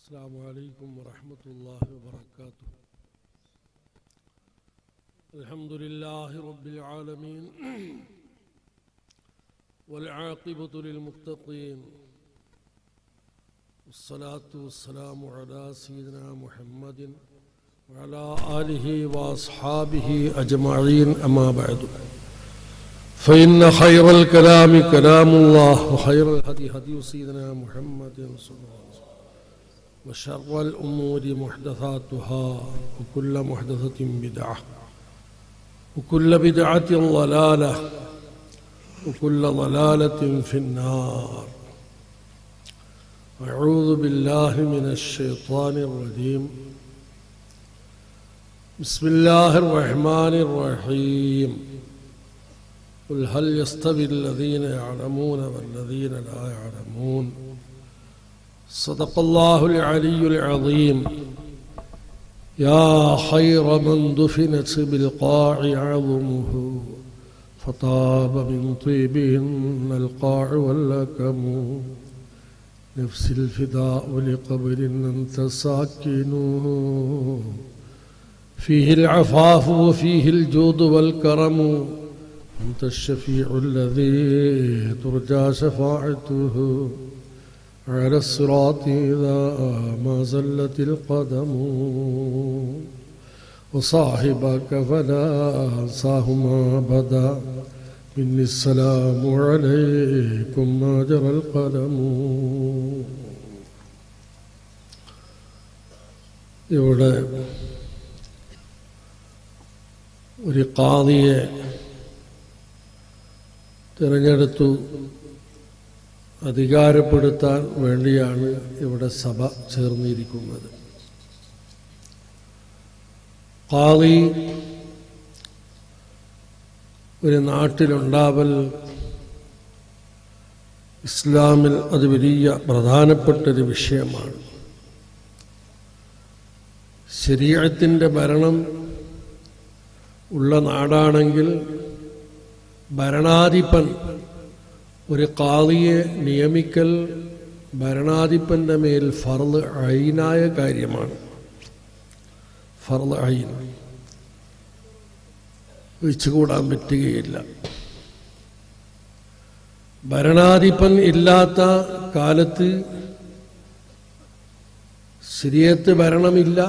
السلام عليكم ورحمة الله وبركاته الحمد لله رب العالمين والعاقبة للمتقين والصلاة والسلام على سيدنا محمد وعلى آله وأصحابه أجمعين أما بعد فإن خير الكلام كلام الله وخير الهدي هدي سيدنا محمد صلى الله عليه وسلم وشر الأمور محدثاتها وكل محدثة بدعة وكل بدعة ضلالة وكل ضلالة في النار أعوذ بالله من الشيطان الرجيم بسم الله الرحمن الرحيم قل هل يستوي الذين يعلمون والذين لا يعلمون صدق الله العلي العظيم يا خير من دفنت بالقاع عظمه فطاب من طيبهن القاع واللكم نفس الفداء لقبر أنت ساكنه فيه العفاف وفيه الجود والكرم أنت الشفيع الذي ترجى شفاعته على الصراط إذا ما زلت القدم وصاحبك فلا أنساهما أبدا مني السلام عليكم ما جرى القلم ഇവിടെ ഒരു കാതിയെ തിരഞ്ഞെടുത്തു അധികാരപ്പെടുത്താൻ വേണ്ടിയാണ് ഇവിടെ സഭ ചേർന്നിരിക്കുന്നത് കാളി ഒരു നാട്ടിലുണ്ടാവൽ ഇസ്ലാമിൽ അത് വലിയ പ്രധാനപ്പെട്ടൊരു വിഷയമാണ് ശരീരത്തിൻ്റെ ഭരണം ഉള്ള നാടാണെങ്കിൽ ഭരണാധിപൻ ഒരു കാളിയെ നിയമിക്കൽ ഭരണാധിപന്റെ മേൽ ഫർദ് ഐനായ കാര്യമാണ് ഫർദ് ഐൻ ഒഴിച്ചുകൂടാൻ പറ്റുകയില്ല ഭരണാധിപൻ ഇല്ലാത്ത കാലത്ത് ശരിയത്ത് ഭരണമില്ല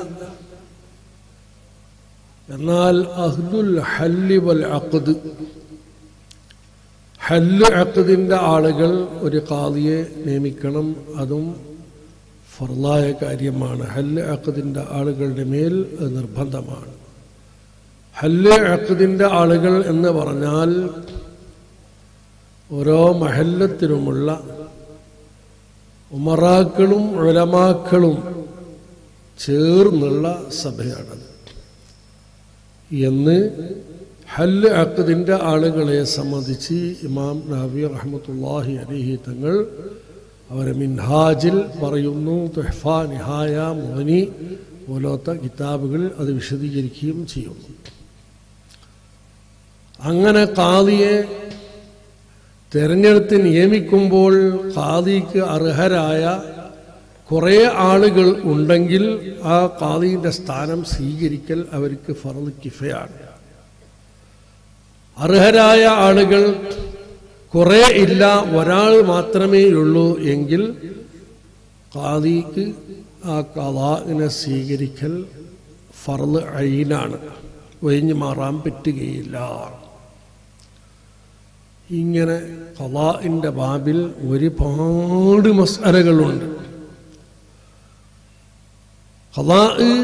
എന്നാൽ അഹ്ദുൽ ഹല്ലി വൽ അഖദ് ഹല്ല് അക്കദിൻ്റെ ആളുകൾ ഒരു കാതിയെ നിയമിക്കണം അതും ഫർലായ കാര്യമാണ് ഹല്ല് അക്കദിൻ്റെ ആളുകളുടെ മേൽ അത് നിർബന്ധമാണ് ഹല്ല് അക്കദിൻ്റെ ആളുകൾ എന്ന് പറഞ്ഞാൽ ഓരോ മഹല്ലത്തിലുമുള്ള ഉമറാക്കളും ഉലമാക്കളും ചേർന്നുള്ള സഭയാണത് എന്ന് ഹല്ല് അക്കദിൻ്റെ ആളുകളെ സംബന്ധിച്ച് ഇമാം നബി റഹ്മത്തുല്ലാഹി അലിഹി തങ്ങൾ അവരെ മിൻഹാജിൽ പറയുന്നു തുഹ്ഫ നിഹായ മോനി പോലത്തെ കിതാബുകൾ അത് വിശദീകരിക്കുകയും ചെയ്യുന്നു അങ്ങനെ കാദിയെ തിരഞ്ഞെടുത്ത് നിയമിക്കുമ്പോൾ കാദിക്ക് അർഹരായ കുറേ ആളുകൾ ഉണ്ടെങ്കിൽ ആ കാദിൻ്റെ സ്ഥാനം സ്വീകരിക്കൽ അവർക്ക് ഫറദ് കിഫയാണ് അർഹരായ ആളുകൾ കുറേ ഇല്ല ഒരാൾ മാത്രമേ ഉള്ളൂ എങ്കിൽ കാദിക്ക് ആ കലാവിനെ സ്വീകരിക്കൽ ഫർദ് അയിനാണ് ഒഴിഞ്ഞു മാറാൻ പറ്റുകയില്ല ഇങ്ങനെ കലാഇൻ്റെ ബാബിൽ ഒരുപാട് മസാലകളുണ്ട് കലാ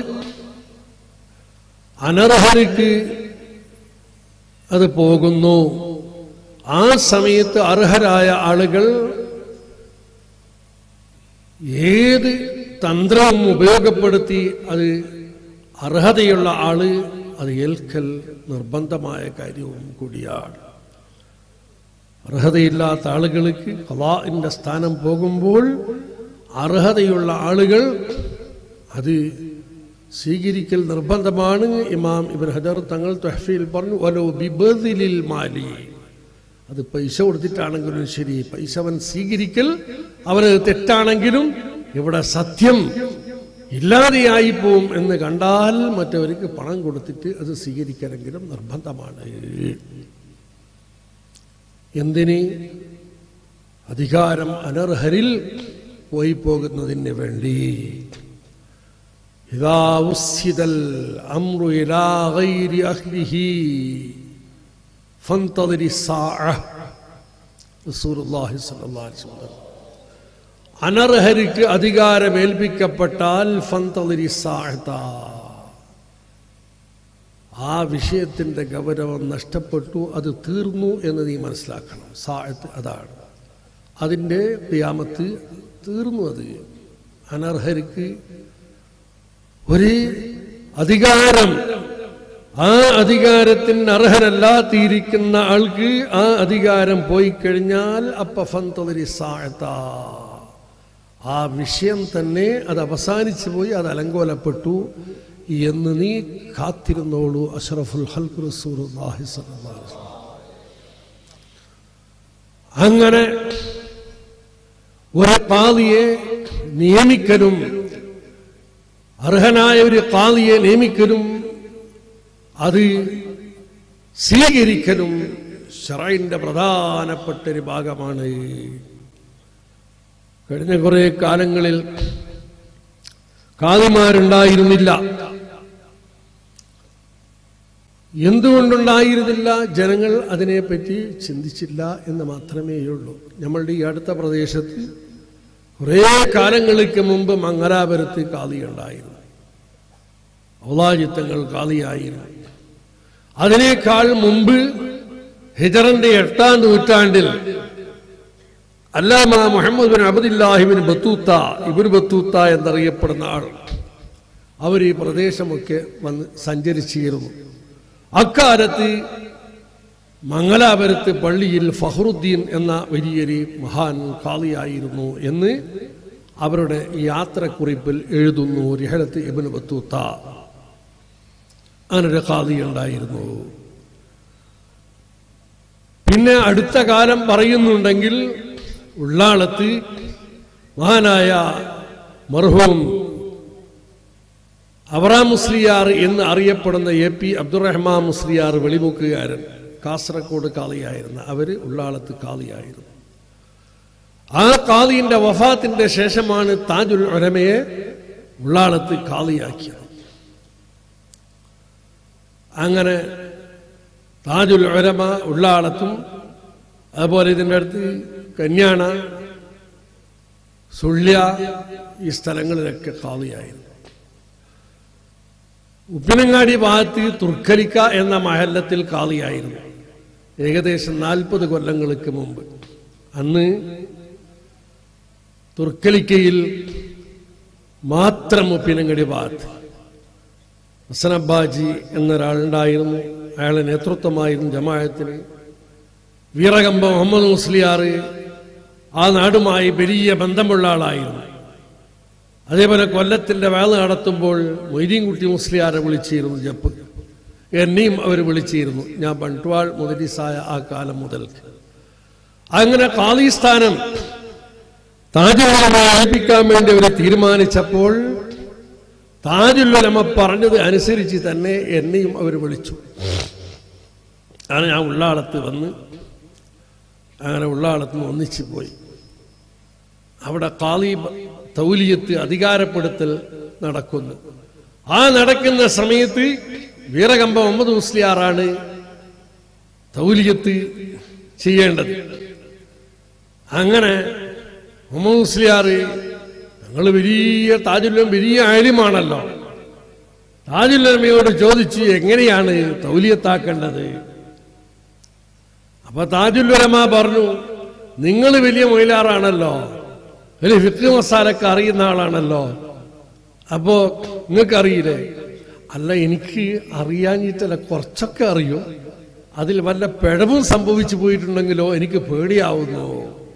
അനർഹർക്ക് അത് പോകുന്നു ആ സമയത്ത് അർഹരായ ആളുകൾ ഏത് തന്ത്രവും ഉപയോഗപ്പെടുത്തി അത് അർഹതയുള്ള ആള് അത് ഏൽക്കൽ നിർബന്ധമായ കാര്യവും കൂടിയാണ് അർഹതയില്ലാത്ത ആളുകൾക്ക് കലാഇൻ്റെ സ്ഥാനം പോകുമ്പോൾ അർഹതയുള്ള ആളുകൾ അത് സ്വീകരിക്കൽ നിർബന്ധമാണ് ഇമാം ഇബൻ ഹജർ തങ്ങൾ തൊഹഫിയിൽ പറഞ്ഞു ഓരോ ബിബദിലിൽ മാലി അത് പൈസ കൊടുത്തിട്ടാണെങ്കിലും ശരി പൈസ അവൻ സ്വീകരിക്കൽ അവന് തെറ്റാണെങ്കിലും ഇവിടെ സത്യം ഇല്ലാതെയായി പോവും എന്ന് കണ്ടാൽ മറ്റവർക്ക് പണം കൊടുത്തിട്ട് അത് സ്വീകരിക്കണമെങ്കിലും നിർബന്ധമാണ് എന്തിന് അധികാരം അനർഹരിൽ പോയി പോകുന്നതിന് വേണ്ടി ഇതാ ഉസ്സിദൽ അമ്രു ഇലാ ഗൈരി അഹ്ലിഹി ഫന്തദിരി സാഅ റസൂലുള്ളാഹി സ്വല്ലല്ലാഹു അലൈഹി വസല്ലം അനർഹരിക്ക് അധികാരമേൽപ്പിക്കപ്പെട്ടാൽ ഫന്തദിരി സാഅത ആ വിഷയത്തിൻ്റെ ഗൗരവം നഷ്ടപ്പെട്ടു അത് തീർന്നു എന്ന് നീ മനസ്സിലാക്കണം സായത്ത് അതാണ് അതിൻ്റെ ക്യാമത്ത് തീർന്നു അത് അനർഹർക്ക് ഒരു അധികാരം ആ അധികാരത്തിന് അർഹരല്ലാത്തിയിരിക്കുന്ന ആൾക്ക് ആ അധികാരം പോയി കഴിഞ്ഞാൽ അപ്പ ഫന്തതിരി സാഴത്ത ആ വിഷയം തന്നെ അത് അവസാനിച്ചു പോയി അത് അലങ്കോലപ്പെട്ടു എന്ന് നീ കാത്തിരുന്നോളൂ അഷറഫുൽ ഹൽക്ക് റസൂലുള്ളാഹി സ്വല്ലല്ലാഹു അലൈഹി വസല്ലം. അങ്ങനെ ഒരു കാളിയെ നിയമിക്കലും അർഹനായ ഒരു കാളിയെ നിയമിക്കലും അത് സ്വീകരിക്കലും ഷറൈൻ്റെ പ്രധാനപ്പെട്ട ഒരു ഭാഗമാണ് കഴിഞ്ഞ കുറേ കാലങ്ങളിൽ കാളിമാരുണ്ടായിരുന്നില്ല എന്തുകൊണ്ടുണ്ടായിരുന്നില്ല ജനങ്ങൾ അതിനെപ്പറ്റി ചിന്തിച്ചില്ല എന്ന് മാത്രമേ ഉള്ളൂ നമ്മളുടെ ഈ അടുത്ത പ്രദേശത്ത് കുറേ കാലങ്ങൾക്ക് മുമ്പ് മംഗലാപുരത്ത് കാളിയുണ്ടായിരുന്നു ഔലാജിത്തങ്ങൾ കാളിയായിരുന്നു അതിനേക്കാൾ മുമ്പ് ഹിജറിന്റെ എട്ടാം നൂറ്റാണ്ടിൽ അല്ലാമ മുഹമ്മദ് ബിൻ അബദില്ലാഹിബിൻ ബത്തൂത്ത ഇബിൻ ബത്തൂത്ത എന്നറിയപ്പെടുന്ന ആൾ അവർ ഈ പ്രദേശമൊക്കെ വന്ന് സഞ്ചരിച്ചിരുന്നു അക്കാലത്ത് മംഗലാപുരത്ത് പള്ളിയിൽ ഫഹ്റുദ്ദീൻ എന്ന വലിയൊരു മഹാൻ കാളിയായിരുന്നു എന്ന് അവരുടെ യാത്രക്കുറിപ്പിൽ എഴുതുന്നു റിഹലത്ത് ഇബിൻ ബത്തൂത്ത അങ്ങനൊരു കാളി ഉണ്ടായിരുന്നു പിന്നെ അടുത്ത കാലം പറയുന്നുണ്ടെങ്കിൽ ഉള്ളാളത്ത് മഹാനായ മർഹൂം അവറാം മുസ്ലിയാർ എന്ന് അറിയപ്പെടുന്ന എ പി അബ്ദുറഹ്മാൻ മുസ്ലിയാർ വെളിമുക്കുകാരൻ കാസർഗോഡ് കാളിയായിരുന്നു അവർ ഉള്ളാളത്ത് കാളിയായിരുന്നു ആ കാളിന്റെ വഫാത്തിന്റെ ശേഷമാണ് താജുൽ ഉലമയെ ഉള്ളാളത്ത് കാളിയാക്കിയത് അങ്ങനെ താജുൽ ഉലമ ഉള്ളാളത്തും അതുപോലെ ഇതിൻ്റെ അടുത്ത് കന്യാണ സുള്യ ഈ സ്ഥലങ്ങളിലൊക്കെ കാളിയായിരുന്നു ഉപ്പിനങ്ങാടി ഭാഗത്ത് തുർക്കലിക്ക എന്ന മഹല്ലത്തിൽ കാളിയായിരുന്നു ഏകദേശം നാൽപ്പത് കൊല്ലങ്ങൾക്ക് മുമ്പ് അന്ന് തുർക്കലിക്കയിൽ മാത്രം ഉപ്പിനങ്ങടി ഭാഗത്ത് ഹസനബ്ബാജി എന്നൊരാളുണ്ടായിരുന്നു അയാളെ നേതൃത്വമായിരുന്നു ജമായത്തിന് വീറകമ്പ മുഹമ്മദ് മുസ്ലിയാർ ആ നാടുമായി വലിയ ബന്ധമുള്ള ആളായിരുന്നു അതേപോലെ കൊല്ലത്തിന്റെ വേള നടത്തുമ്പോൾ മൊയ്തീൻകുട്ടി മുസ്ലിയാരെ വിളിച്ചിരുന്നു ജപ്പ് എന്നെയും അവർ വിളിച്ചിരുന്നു ഞാൻ ബൺട്വാൾ മുദരിസായ ആ കാലം മുതൽക്ക് അങ്ങനെ കാളിസ്ഥാനം താജുലമയെ ഏൽപ്പിക്കാൻ വേണ്ടി അവർ തീരുമാനിച്ചപ്പോൾ താജുല്ലമ പറഞ്ഞത് അനുസരിച്ച് തന്നെ എന്നെയും അവർ വിളിച്ചു അങ്ങനെ ഞാൻ ഉള്ളാളത്ത് വന്ന് അങ്ങനെ ഉള്ളാളത്ത് നിന്ന് ഒന്നിച്ചു പോയി അവിടെ കാളി തൗലിയത്ത് അധികാരപ്പെടുത്തൽ നടക്കുന്നു ആ നടക്കുന്ന സമയത്ത് വീരകമ്പ മുഹമ്മദ് മുസ്ലിയാറാണ് തൗലിയത്ത് ചെയ്യേണ്ടത് അങ്ങനെ മുഹമ്മദ് മുസ്ലിയാർ ഞങ്ങൾ വലിയ താജുല്ലം വലിയ ആര്യമാണല്ലോ താജുല്ലമയോട് ചോദിച്ചു എങ്ങനെയാണ് തൗലിയത്താക്കേണ്ടത് അപ്പൊ താജുല്ലുലമ പറഞ്ഞു നിങ്ങൾ വലിയ മൊയിലാറാണല്ലോ വലിയ ഫിക്ക് മസാലൊക്കെ അറിയുന്ന ആളാണല്ലോ അപ്പോ നിങ്ങൾക്ക് അറിയില്ലേ അല്ല എനിക്ക് അറിയാഞ്ഞിട്ടല്ല കുറച്ചൊക്കെ അറിയും അതിൽ വല്ല പിഴവും സംഭവിച്ചു പോയിട്ടുണ്ടെങ്കിലോ എനിക്ക് പേടിയാവുന്നു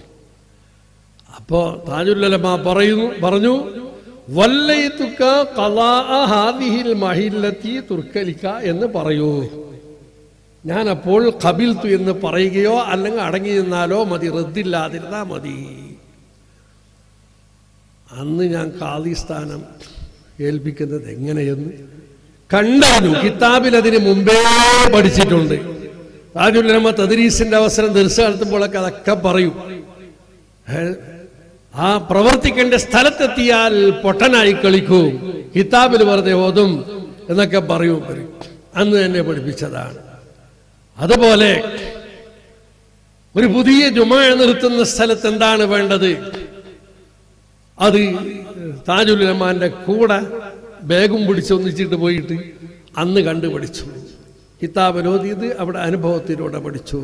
അപ്പോ താജുല്ലമ പറയുന്നു പറഞ്ഞു വല്ലയത്തുക്ക കലാ ഹാദിഹിൽ മഹില്ലത്തി തുർക്കലിക്ക എന്ന് പറയൂ ഞാൻ അപ്പോൾ കബിൽത്തു എന്ന് പറയുകയോ അല്ലെങ്കിൽ അടങ്ങി നിന്നാലോ മതി റദ്ദില്ലാതിരുന്നാ മതി അന്ന് ഞാൻ കാളിസ്ഥാനം ഏൽപ്പിക്കുന്നത് എങ്ങനെയെന്ന് കണ്ടറിഞ്ഞു കിതാബിൽ അതിന് മുമ്പേ പഠിച്ചിട്ടുണ്ട് താജുല്ലമ തദ്രീസിന്റെ അവസരം ദർശ നടത്തുമ്പോഴൊക്കെ അതൊക്കെ പറയും ഏ, ആ പ്രവർത്തിക്കേണ്ട സ്ഥലത്തെത്തിയാൽ പൊട്ടനായി കളിക്കൂ കിതാബിൽ വെറുതെ ഓതും എന്നൊക്കെ പറയും ഇവര്. അന്ന് തന്നെ പഠിപ്പിച്ചതാണ് അതുപോലെ ഒരു പുതിയ ജുമ നിർത്തുന്ന സ്ഥലത്ത് എന്താണ് വേണ്ടത് അത് താജുൽ റഹ്മാന്റെ കൂടെ ബാഗും പിടിച്ച് ഒന്നിച്ചിട്ട് പോയിട്ട് അന്ന് കണ്ടുപിടിച്ചു കിതാബ് ഓതിയത് അവിടെ അനുഭവത്തിലൂടെ പഠിച്ചു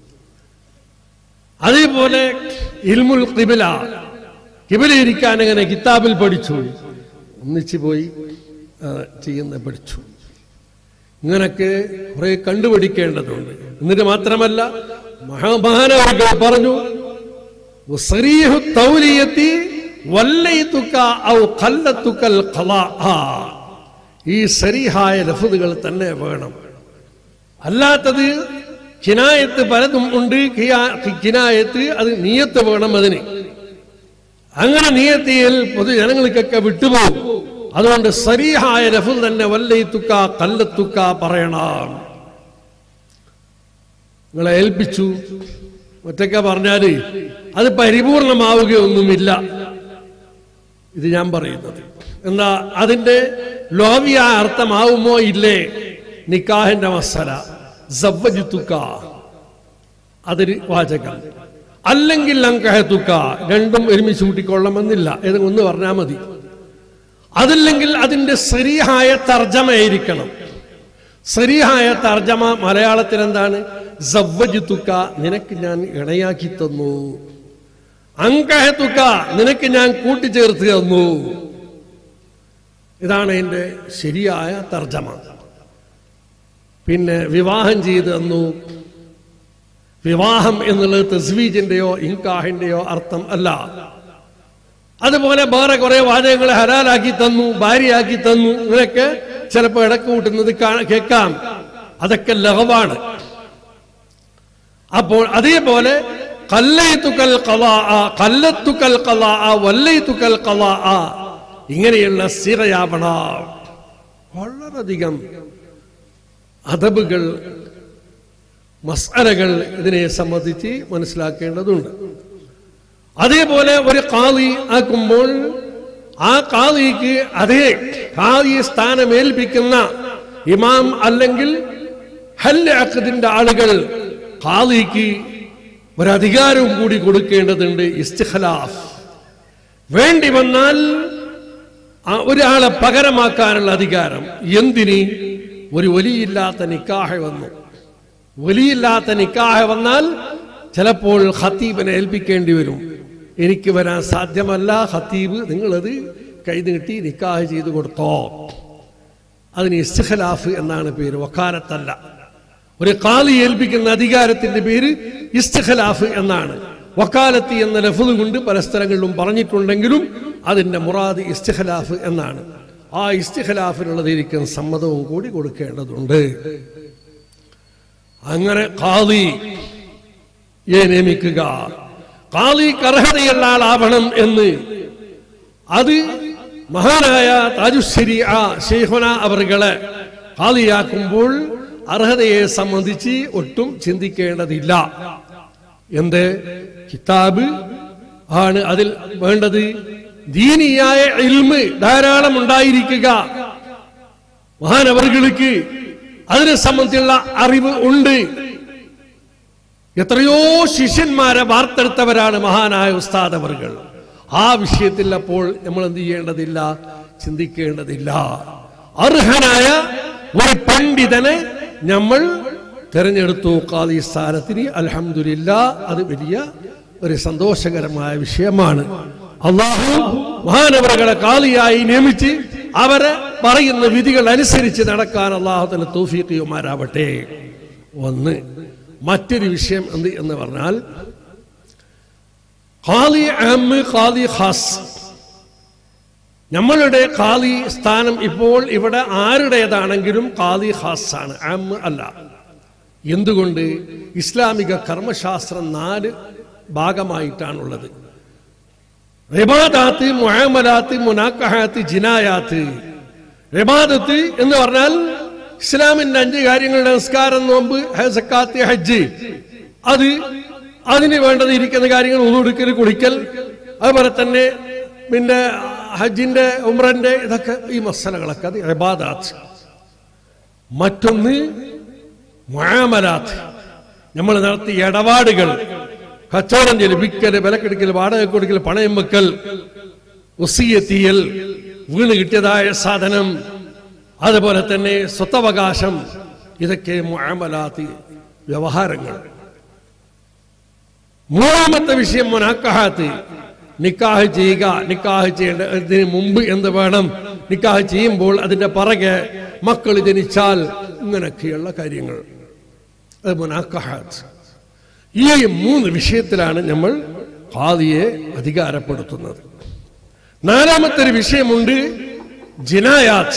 അതേപോലെ ഇൽമുൽ കിബില കിബില ഇരിക്കാൻ അങ്ങനെ കിതാബിൽ പഠിച്ചു ഒന്നിച്ചു പോയി ആ, ചെയ്യുന്ന പഠിച്ചു ഇങ്ങനൊക്കെ കുറെ കണ്ടുപിടിക്കേണ്ടതുണ്ട് എന്നിട്ട് മാത്രമല്ല മഹാമഹാനവർകൾ പറഞ്ഞു വസരീഹു തൗലിയത്തി വല്ലൈതുക ഔ ഖല്ലത്തുകൽ ഖലാഅ. ഈ സരീഹായ ലഫ്ദുകൾ തന്നെ വേണം അല്ലാത്തത് കിനായത്ത് പലതും ഉണ്ട് കിയാ- കിനായത്ത് അത് നീയത്ത് വേണം അതിന് അങ്ങനെ നീയത്തിയിൽ പൊതുജനങ്ങൾക്കൊക്കെ വിട്ടുപോകും അതുകൊണ്ട് സരീഹായ ലഫുൽ തന്നെ വല്ലയിത്തുക്ക കല്ലത്തുക്ക പറയണം നിങ്ങളെ ഏൽപ്പിച്ചു ഒറ്റക്ക പറഞ്ഞാല് അത് പരിപൂർണമാവുകയൊന്നുമില്ല ഇത് ഞാൻ പറയുന്നത് എന്നാ അതിന്റെ ലോവിയ അർത്ഥമാവുമോ ഇല്ലേ നിക്കാഹിന്റെ മസല സവ്വജിത്തുക്ക അതൊരു വാചകം അല്ലെങ്കിൽ അങ്കഹത്തുക്ക രണ്ടും ഒരുമിച്ച് കൂട്ടിക്കൊള്ളണമെന്നില്ല ഏതെങ്കിലും ഒന്ന് പറഞ്ഞാൽ മതി അതല്ലെങ്കിൽ അതിന്റെ ശരിയായ തർജമയായിരിക്കണം ശരിയായ തർജമ മലയാളത്തിൽ എന്താണ് സവ്വജിത്തുക്ക നിനക്ക് ഞാൻ ഇണയാക്കി തന്നു അങ്കഹത്തുക്ക നിനക്ക് ഞാൻ കൂട്ടിച്ചേർത്ത് തന്നു ഇതാണ് എൻ്റെ ശരിയായ തർജമ പിന്നെ വിവാഹം ചെയ്തു തന്നു വിവാഹം എന്നുള്ളത് തസ്വീജിന്റെയോ ഇൻകാഹിന്റെയോ അർത്ഥം അല്ല അതുപോലെ വേറെ കുറെ വാചകങ്ങളെ ഹലാലാക്കി തന്നു ഭാര്യയാക്കി തന്നു ഇങ്ങനെയൊക്കെ ചിലപ്പോൾ ഇടക്ക് കൂട്ടുന്നത് കാ- കേൾക്കാം അതൊക്കെ ലഹവാണ് അപ്പോൾ അതേപോലെ കല്ലയത്തുക്കൽ കലാ കല്ലത്തുക്കൽ കലാ വല്ലയത്തുക്കൽ കലാ ഇങ്ങനെയുള്ള സിറയാവണ വളരെയധികം അതബുകൾ മസാലകൾ ഇതിനെ സംബന്ധിച്ച് മനസ്സിലാക്കേണ്ടതുണ്ട് അതേപോലെ ഒരു കാളി ആക്കുമ്പോൾ ആ കാളിക്ക് അതേ കാളി സ്ഥാനമേൽപ്പിക്കുന്ന ഇമാം അല്ലെങ്കിൽ ഹല്ല് അക്കദിന്റെ ആളുകൾ കാളിക്ക് ഒരധികാരവും കൂടി കൊടുക്കേണ്ടതുണ്ട് ഇസ്തിഖലാഫ് വേണ്ടി വന്നാൽ ആ ഒരാളെ പകരമാക്കാനുള്ള അധികാരം എന്തിന് ഒരു വലിയില്ലാത്ത നിക്കാഹ വന്നു വലിയില്ലാത്ത നിക്കാഹ വന്നാൽ ചിലപ്പോൾ ഖത്തീബിനെ ഏൽപ്പിക്കേണ്ടി വരും എനിക്ക് വരാൻ സാധ്യമല്ല ഖത്തീബ് നിങ്ങളത് കൈ നീട്ടി നിക്കാഹ് ചെയ്തു കൊടുത്തോ അതിന് ഇസ്തിഖലാഫ് എന്നാണ് പേര് വക്കാലത്തല്ല ഒരു കാളി ഏൽപ്പിക്കുന്ന അധികാരത്തിന്റെ പേര് ഇസ്തിഖലാഫ് എന്നാണ് വക്കാലത്തി എന്ന ലഫുദ് കൊണ്ട് പല സ്ഥലങ്ങളിലും പറഞ്ഞിട്ടുണ്ടെങ്കിലും അതിന്റെ മുറാദ് ഇസ്തിഖലാഫ് എന്നാണ് ആ ഇസ്തിഖലാഫിനുള്ളതിരിക്കുന്ന സമ്മതവും കൂടി കൊടുക്കേണ്ടതുണ്ട് അങ്ങനെ കാളി നിയമിക്കുക കാളിക്ക് അർഹതയുള്ള ആളാവണം എന്ന് അത് മഹാനായ താജുശ്ശേരി ആ ഷെയ്ഖുന അവറുകളെ കാളിയാക്കുമ്പോൾ അർഹതയെ സംബന്ധിച്ച് ഒട്ടും ചിന്തിക്കേണ്ടതില്ല എന്ത് കിതാബ് ആണ് അതിൽ വേണ്ടത് ദീനിയായ ഇൽമ് ധാരാളം ഉണ്ടായിരിക്കുക മഹാനവറുകൾക്ക് അതിനെ സംബന്ധിച്ചുള്ള അറിവ് ഉണ്ട് എത്രയോ ശിഷ്യന്മാരെ വാർത്തെടുത്തവരാണ് മഹാനായ ഉസ്താദ് അവർകൾ ആ വിഷയത്തിൽ അപ്പോൾ നമ്മൾ എന്ത് ചെയ്യേണ്ടതില്ല ചിന്തിക്കേണ്ടതില്ല അർഹനായ ഒരു പണ്ഡിതനെ നമ്മൾ തെരഞ്ഞെടുത്തു കാലി സ്ഥാനത്തിന് അൽഹംദുലില്ല അത് വലിയ ഒരു സന്തോഷകരമായ വിഷയമാണ് അള്ളാഹു മഹാനവറുകളെ കാലിയായി നിയമിച്ച് അവരെ പറയുന്ന വിധികൾ അനുസരിച്ച് നടക്കാൻ അള്ളാഹുത്തല തൗഫീഖിയുമാരാവട്ടെ ഒന്ന് മറ്റൊരു വിഷയം എന്ത് എന്ന് പറഞ്ഞാൽ ഖാലി ആമ് ഖാലി ഖാസ് നമ്മളുടെ ഖാലി സ്ഥാനം ഇപ്പോൾ ഇവിടെ ആരുടേതാണെങ്കിലും ഖാലി ഖാസ് ആണ് ആമ് അല്ല എന്തുകൊണ്ട് ഇസ്ലാമിക കർമ്മശാസ്ത്രം നാല് ഭാഗമായിട്ടാണുള്ളത് റിബാദാത്ത് മുഹാമലാത്ത് മുനാക്കഹാത്ത് ജിനായാത്ത് റിബാദത്ത് എന്ന് പറഞ്ഞാൽ ഇസ്ലാമിന്റെ അഞ്ച് കാര്യങ്ങളുടെ നമസ്കാരം നോമ്പ് സക്കാത്ത് ഹജ്ജ് അത് അതിന് വേണ്ടത് ഇരിക്കുന്ന കാര്യങ്ങൾ ഉതുടുക്കൽ കുളിക്കൽ അതുപോലെ തന്നെ പിന്നെ ഹജ്ജിന്റെ ഉമ്രന്റെ ഇതൊക്കെ ഈ മസലകളൊക്കെ അത് ഇബാദാത്ത് മറ്റൊന്ന് മുആമലാത്ത് നമ്മൾ നടത്തിയ ഇടപാടുകൾ കച്ചവടം ചെയ്യൽ വിക്കൽ വിലക്കെടുക്കൽ വാടക കൊടുക്കൽ പണയം വെക്കൽ ഉസിയെത്തിയൽ വീണ് കിട്ടിയതായ സാധനം അതുപോലെ തന്നെ സ്വത്തവകാശം ഇതൊക്കെ മുആമലാത്ത് വ്യവഹാരങ്ങൾ മൂന്നാമത്തെ വിഷയം മുനാക്കഹാത്ത് നിക്കാഹ് ചെയ്യുക നിക്കാഹ് ചെയ്യേണ്ടതിന് മുമ്പ് എന്ത് വേണം നിക്കാഹ് ചെയ്യുമ്പോൾ അതിന്റെ പറകെ മക്കൾ ജനിച്ചാൽ ഇങ്ങനെയൊക്കെയുള്ള കാര്യങ്ങൾ അത് മുനാക്കഹാത്ത് ഈ മൂന്ന് വിഷയത്തിലാണ് നമ്മൾ ഖാദിയെ അധികാരപ്പെടുത്തുന്നത് നാലാമത്തെ ഒരു വിഷയമുണ്ട് ജിനായാത്ത്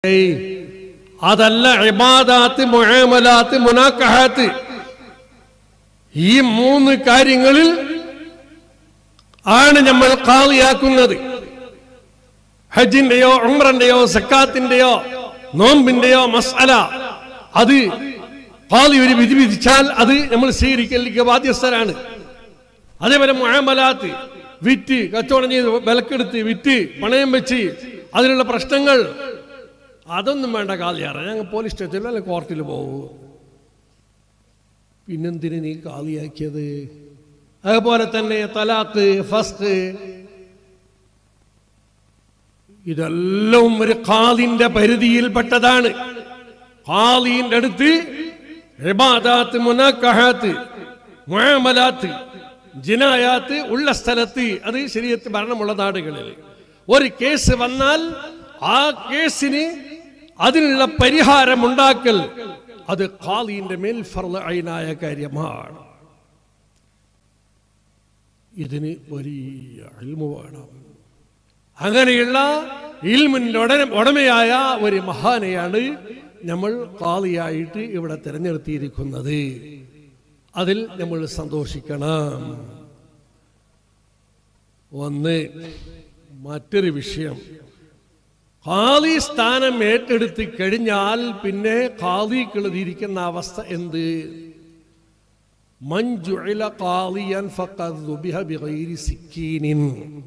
ഏയ് അതല്ല ഇബാദാത്ത് മുആമലാത്ത് മുനാക്കഹാത്ത് ഈ മൂന്ന് കാര്യങ്ങളിൽ ആണ് നമ്മൾ കാളിയാക്കുന്നത് ഹജ്ജിന്റെയോ ഉംറന്റെയോ സക്കാത്തിന്റെയോ നോമ്പിന്റെയോ മസ്അല അത് കാളി ഒരു വിധി വിധിച്ചാൽ അത് നമ്മൾ സ്വീകരിക്കലിക്ക് ബാധ്യസ്ഥരാണ് അതേപോലെ മുഴമലാത്ത് വിറ്റ് കച്ചവടം ചെയ്ത് വിലക്കെടുത്ത് വിറ്റ് പണയം വെച്ച് അതിലുള്ള പ്രശ്നങ്ങൾ അതൊന്നും വേണ്ട കാളിയാറ ഞങ്ങൾ പോലീസ് സ്റ്റേഷനിലോ അല്ലെങ്കിൽ കോർട്ടിൽ പോകൂ പിന്നെന്തിന് നീ കാളിയാക്കിയത് അതുപോലെ തന്നെ തലാക്ക് ഫസ്റ്റ് ഇതെല്ലാം ഒരു കാലിന്റെ പരിധിയിൽപ്പെട്ടതാണ് കാലിന്റെ അടുത്ത് ഇബാദാത്ത് മുനാക്കഹാത്ത് മുഅമലാത്ത് ജിനായാത്ത് ഉള്ള സ്ഥലത്ത് അത് ശരീരത്ത് ഭരണമുള്ള നാടുകളിൽ ഒരു കേസ് വന്നാൽ ആ കേസിന് അതിനുള്ള പരിഹാരമുണ്ടാക്കൽ അത് ഖാലിന്റെ മേൽ ഫർള് ഐനായ കാര്യമാണ് ഇതിന് വലിയ ഇൽമു വേണം അങ്ങനെയുള്ള ഇൽമിൻ്റെ ഉടനെ ഉടമയായ ഒരു മഹാനെയാണ് നമ്മൾ കാളിയായിട്ട് ഇവിടെ തിരഞ്ഞെടുത്തിരിക്കുന്നത് അതിൽ നമ്മൾ സന്തോഷിക്കണം ഒന്ന് മറ്റൊരു വിഷയം ഖാദി സ്ഥാനം ഏറ്റെടുത്ത് കഴിഞ്ഞാൽ പിന്നെ ഖാദിക്കുള്ളതിരിക്കുന്ന അവസ്ഥ എന്ത് മഞ്ജുഇല ഖാദിയൻ ഫഖദ് ദുബിഹ ബിഗൈരി സിക്കീനിൻ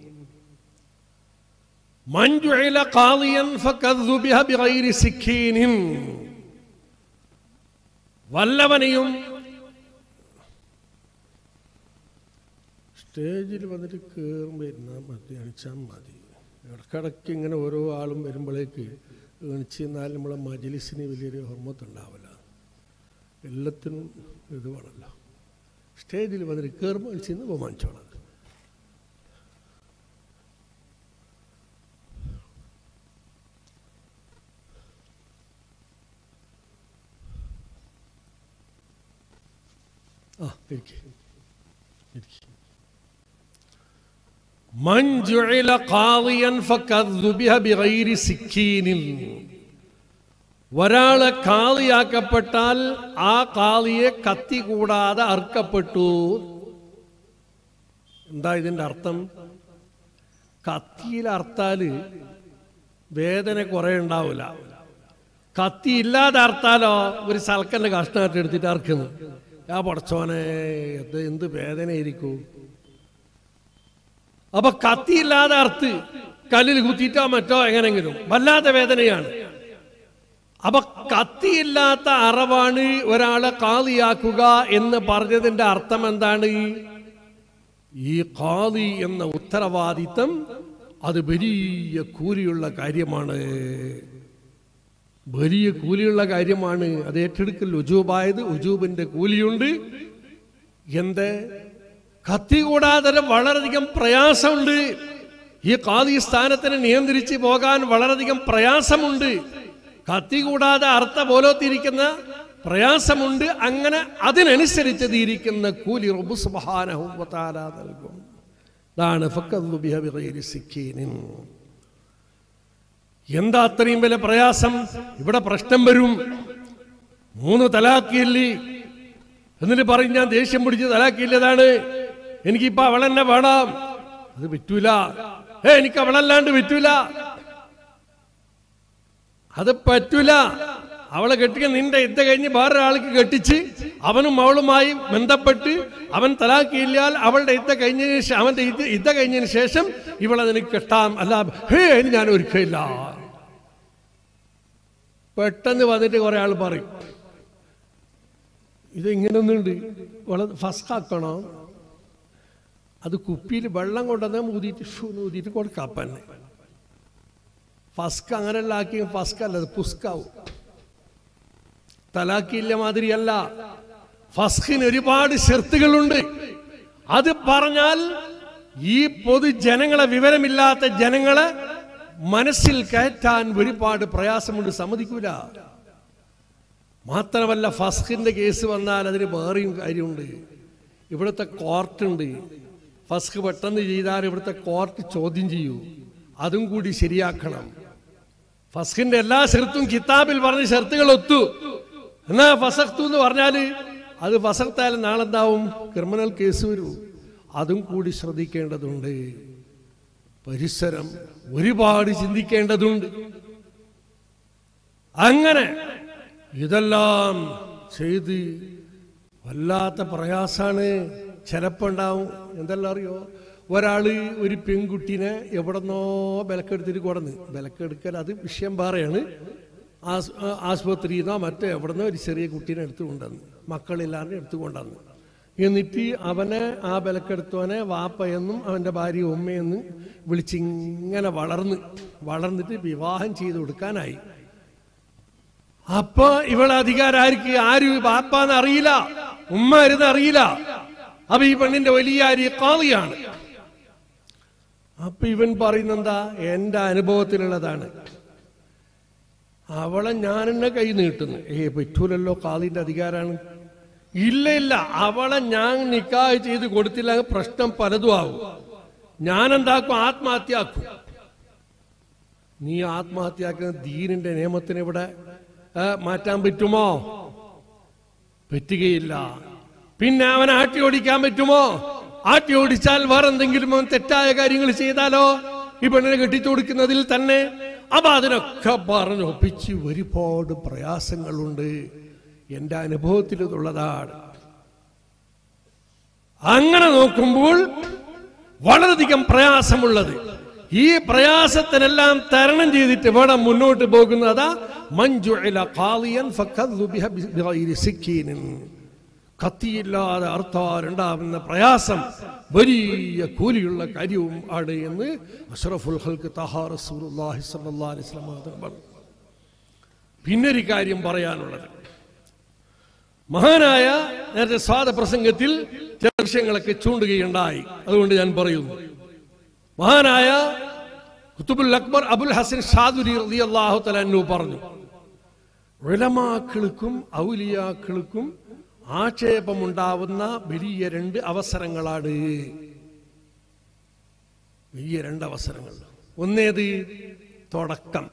മഞ്ജുഇല ഖാദിയൻ ഫഖദ് ദുബിഹ ബിഗൈരി സിക്കീനിൻ വല്ലവനെയും സ്റ്റേജിൽ വന്നിട്ട് കയറുമ്പോൾ ഇരുന്നാൽ മതി അണിച്ചാൽ മതി ഇടക്കിടയ്ക്ക് ഇങ്ങനെ ഓരോ ആളും വരുമ്പോഴേക്ക് എണിച്ച് എന്നാൽ നമ്മളെ മജലിസിന് വലിയൊരു ഹോർമത്തുണ്ടാവില്ല എല്ലാത്തിനും ഇത് വേണമല്ലോ സ്റ്റേജിൽ വന്നിട്ട് കയറുമ്പോൾ അണിച്ചെന്ന് ബഹുമാനിച്ചോളാം ആ ഇരിക്കെ ഇരിക്കെ من جعل قاضيا فقد ذبح بغير سكين ഒരാള് കാളിയാക്കപ്പെട്ടാൽ ആ കാളിയെ കത്തി കൂടാതെ അർക്കപ്പെട്ടു എന്താ ഇതിന്റെ അർത്ഥം കത്തിയിൽ അർത്താല് വേദന കുറെ ഉണ്ടാവില്ല കത്തി ഇല്ലാതെ അർത്താലോ ഒരു സൽക്കന്റെ കഷ്ണമായിട്ട് എടുത്തിട്ട് അർക്കുന്നു ആ പടച്ചോനെ ഇത് എന്ത് വേദനയായിരിക്കും അപ്പൊ കത്തിയില്ലാതെ അർത്ത് കല്ലിൽ കുത്തിയിട്ടോ മറ്റോ എങ്ങനെങ്കിലും വല്ലാത്ത വേദനയാണ് അപ്പൊ കത്തിയില്ലാത്ത അറവാണ് ഒരാളെ കാളിയാക്കുക എന്ന് പറഞ്ഞതിന്റെ അർത്ഥം എന്താണ് ഈ കാളി എന്ന ഉത്തരവാദിത്തം അത് വലിയ കൂലിയുള്ള കാര്യമാണ് വലിയ കൂലിയുള്ള കാര്യമാണ് അത് ഏറ്റെടുക്കൽ ഉജൂബായത് ഉജൂബിന്റെ കൂലിയുണ്ട് എന്ത് കത്തി കൂടാതെ വളരെയധികം പ്രയാസമുണ്ട് ഈ കാതി സ്ഥാനത്തിനെ നിയന്ത്രിച്ച് പോകാൻ വളരെയധികം പ്രയാസമുണ്ട് കത്തി കൂടാതെ അർത്ഥ പോലോത്തിരിക്കുന്ന പ്രയാസമുണ്ട് അങ്ങനെ അതിനനുസരിച്ച് ഇരിക്കുന്ന കൂലി റബ്ബു സുബ്ഹാനഹു വ തആല നൽകും ഇതാണ് ഫക്കദ്ദു ബിഹ ബിഗൈരി സിക്കീനിൻ എന്താ അത്രയും വലിയ പ്രയാസം ഇവിടെ പ്രശ്നം വരും മൂന്ന് തലാക്കിയില്ലേ എന്നിട്ട് പറയും ഞാൻ ദേഷ്യം പിടിച്ച് തലാക്കിയില്ലതാണ് എനിക്കിപ്പോ അവളെന്നെ വേണം അത് പറ്റൂല ഏ എനിക്ക് അവളല്ലാണ്ട് പറ്റൂല അത് പറ്റൂല അവളെ കെട്ടിക്ക നിന്റെ ഇത്ത കഴിഞ്ഞ് വേറൊരാൾക്ക് കെട്ടിച്ച് അവനും അവളുമായി ബന്ധപ്പെട്ട് അവൻ തലാക്കിയില്ലാൽ അവളുടെ ഇത്ത കഴിഞ്ഞതിന് ശേഷം അവന്റെ ഇത് ഇത്ത കഴിഞ്ഞതിന് ശേഷം ഇവളെ നിനക്ക് കെട്ടാം അല്ല ഹേ ഇനി ഞാൻ ഒരുക്കില്ല പെട്ടെന്ന് വന്നിട്ട് കുറെ ആൾ പറയും ഇത് ഇങ്ങനൊന്നുണ്ട് വളരെ ഫസ്കാക്കണോ അത് കുപ്പിയിൽ വെള്ളം കൊണ്ടുവന്നാൽ ഊതിയിട്ട് ഷൂ ഊതിയിട്ട് കൊടുക്കാപ്പന്നെ ഫസ്ക് അങ്ങനെയല്ല ആക്കി ഫസ്ക് അല്ല അത് പുസ്കാവും തലാക്കിയില്ല മാതിരിയല്ല ഫസ്കിന് ഒരുപാട് ഷെർത്തുകളുണ്ട് അത് പറഞ്ഞാൽ ഈ പൊതുജനങ്ങളെ വിവരമില്ലാത്ത ജനങ്ങളെ മനസ്സിൽ കയറ്റാൻ ഒരുപാട് പ്രയാസമുണ്ട് സമ്മതിക്കൂല മാത്രമല്ല ഫസ്കിന്റെ കേസ് വന്നാൽ അതിന് വേറെയും കാര്യമുണ്ട് ഇവിടുത്തെ കോർട്ടുണ്ട് ഫസ്ക് പെട്ടെന്ന് ചെയ്താൽ ഇവിടുത്തെ കോർട്ട് ചോദ്യം ചെയ്യൂ അതും കൂടി ശരിയാക്കണം ഫസ്ഖിന്റെ എല്ലാ ഷെർത്തും കിതാബിൽ പറഞ്ഞ ഷെർത്തുകൾ ഒത്തു എന്നാ ഫസഖ്തു എന്ന് പറഞ്ഞാൽ അത് ഫസഖത്തായാലും നാളെന്താവും ക്രിമിനൽ കേസ് വരൂ അതും കൂടി ശ്രദ്ധിക്കേണ്ടതുണ്ട് പരിസരം ഒരുപാട് ചിന്തിക്കേണ്ടതുണ്ട് അങ്ങനെ ഇതെല്ലാം ചെയ്ത് വല്ലാത്ത പ്രയാസാണ് ചിലപ്പോ ഉണ്ടാവും എന്തെല്ലാം അറിയോ ഒരാള് ഒരു പെൺകുട്ടീനെ എവിടെന്നോ വിലക്കെടുത്തിട്ട് കൊടന്ന് വിലക്കെടുക്കൽ അത് വിഷയം വേറെയാണ് ആസ്- ആ- ആസ്പത്രിയിൽ നിന്നോ മറ്റോ എവിടെന്നോ ഒരു ചെറിയ കുട്ടീനെ എടുത്തു കൊണ്ടുവന്ന് മക്കളില്ലാതെ എടുത്തു കൊണ്ടുവന്ന് എന്നിട്ട് അവനെ ആ വിലക്കെടുത്തവനെ വാപ്പയെന്നും അവൻ്റെ ഭാര്യ ഉമ്മയെന്നും വിളിച്ചിങ്ങനെ വളർന്ന് വളർന്നിട്ട് വിവാഹം ചെയ്തു കൊടുക്കാനായി അപ്പൊ ഇവളെ അധികാരം ആർക്ക് ആര് ബാപ്പാന്ന് അറിയില്ല ഉമ്മ ആരെന്ന് അറിയില്ല അപ്പൊ ഈ പെണ്ണിന്റെ വലിയ ആര് കാളിയാണ് അപ്പൊ ഇവൻ പറയുന്നെന്താ എന്റെ അനുഭവത്തിലുള്ളതാണ് അവളെ ഞാൻ എന്നെ കൈ നീട്ടുന്നു ഏ പറ്റൂലല്ലോ കാളിന്റെ അധികാരാണ് ഇല്ല ഇല്ല അവളെ ഞാൻ നിക്കാഹ് ചെയ്ത് കൊടുത്തില്ല പ്രശ്നം പലതും ആവും ഞാൻ എന്താക്കും ആത്മഹത്യയാക്കും നീ ആത്മഹത്യയാക്കുന്ന ദീനിന്റെ നിയമത്തിന് ഇവിടെ ഏ, മാറ്റാൻ പറ്റുമോ പറ്റുകയില്ല പിന്നെ അവൻ ആട്ടി ഓടിക്കാൻ പറ്റുമോ ആട്ടി ഓടിച്ചാൽ വേറെ എന്തെങ്കിലും അവൻ തെറ്റായ കാര്യങ്ങൾ ചെയ്താലോ ഈ പെണ്ണിനെ കെട്ടിച്ചു കൊടുക്കുന്നതിൽ തന്നെ അപ്പൊ അതിനൊക്കെ പറഞ്ഞൊപ്പിച്ച് ഒരുപാട് പ്രയാസങ്ങളുണ്ട് എന്റെ അനുഭവത്തിൽ ഇതുള്ളതാണ് അങ്ങനെ നോക്കുമ്പോൾ വളരെയധികം പ്രയാസമുള്ളത് ഈ പ്രയാസത്തിനെല്ലാം തരണം ചെയ്തിട്ട് വേണം മുന്നോട്ട് പോകുന്നതാ മഞ്ജുഇല ഖാളിയൻ ഫഖദ്ദു ബിഹ ബിഗൈരി സിക്കീനിൻ കത്തിയില്ലാതെ അർത്ഥാറുണ്ടാവുന്ന പ്രയാസം വലിയ കൂലിയുള്ള കാര്യവും ആണ് എന്ന് അഷ്റഫുൽ ഹൽക്ക് തഹാ റസൂലുള്ളാഹി സ്വല്ലല്ലാഹി അലൈഹി വസല്ലം തങ്ങൾ പറഞ്ഞു പിന്നൊരു കാര്യം പറയാനുള്ളത് മഹാനായ നേരത്തെ സ്വാദ പ്രസംഗത്തിൽ ചില വിഷയങ്ങളൊക്കെ ചൂണ്ടുകയുണ്ടായി അതുകൊണ്ട് ഞാൻ പറയുന്നു മഹാനായ കുത്തുബുൽ അക്ബർ അബുൽ ഹസൻ ഷാദുരി റളിയല്ലാഹു തആല പറഞ്ഞു ഉലമാക്കൾക്കും ഔലിയാക്കൾക്കും ആക്ഷേപമുണ്ടാവുന്ന വലിയ രണ്ട് അവസരങ്ങളാണ് വലിയ രണ്ട് അവസരങ്ങൾ ഒന്നേത് തുടക്കം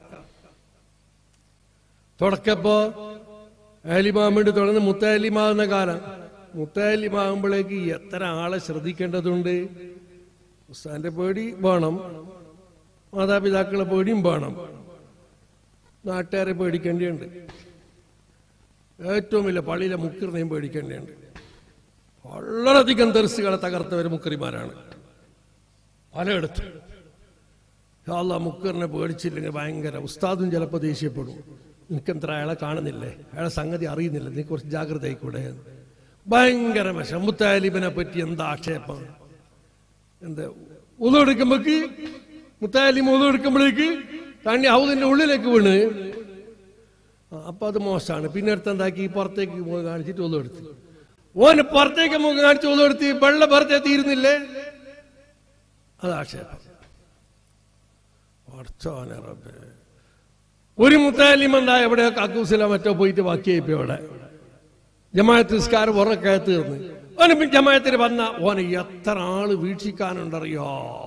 തുടക്കപ്പോ ആലിമാമിണ്ട് തുടർന്ന് മുത്താലിമാകുന്ന കാലം മുത്താലിമാകുമ്പോഴേക്ക് എത്ര ആളെ ശ്രദ്ധിക്കേണ്ടതുണ്ട് ഉസ്താന്റെ പേടി വേണം മാതാപിതാക്കളെ പേടിയും വേണം നാട്ടുകാരെ പേടിക്കേണ്ടിയുണ്ട് ഏറ്റവും വലിയ പള്ളിയിലെ മുക്കിറിനെയും പേടിക്കേണ്ടിയുണ്ട് വളരെയധികം തെറിസുകളെ തകർത്തവർ മുക്കറിമാരാണ് പലയിടത്തും അല്ല മുക്കറിനെ പേടിച്ചില്ലെങ്കിൽ ഭയങ്കര ഉസ്താദും ചിലപ്പോൾ ദേഷ്യപ്പെടും നിനക്കെന്ത്ര അയാളെ കാണുന്നില്ലേ അയാളെ സംഗതി അറിയുന്നില്ല നീ കുറച്ച് ജാഗ്രത ആയിക്കൂടെ ഭയങ്കര വിഷം മുത്താലിബിനെ പറ്റി എന്താ ആക്ഷേപം എന്താ ഉതെടുക്കുമ്പോക്ക് മുത്താലിം ഉതെടുക്കുമ്പോഴേക്ക് തണ്ണി ഹൗദിന്റെ ഉള്ളിലേക്ക് വീണ് ആ, അപ്പൊ അത് മോശമാണ് പിന്നെ അടുത്ത് എന്താക്കി പുറത്തേക്ക് മുഖം കാണിച്ചിട്ട് ഉതെടുത്ത് ഓന് പുറത്തേക്ക് മുഖം കാണിച്ച് ഉതെടുത്ത് വെള്ള പുറത്തെ തീരുന്നില്ലേ അത് ആക്ഷേപം പഠിച്ചോനെ റബ്ബേ. ഒരു മുത്താലിം എന്താ എവിടെ കക്കൂസില മറ്റോ പോയിട്ട് ബാക്കിയായിപ്പോ അവിടെ ജമാഅത്ത് നിസ്കാരം ഉറക്കെ തീർന്ന് ഓന് പിന്നെ ജമാഅത്തിന് വന്ന ഓനെ എത്ര ആള് വീക്ഷിക്കാനുണ്ടറിയോ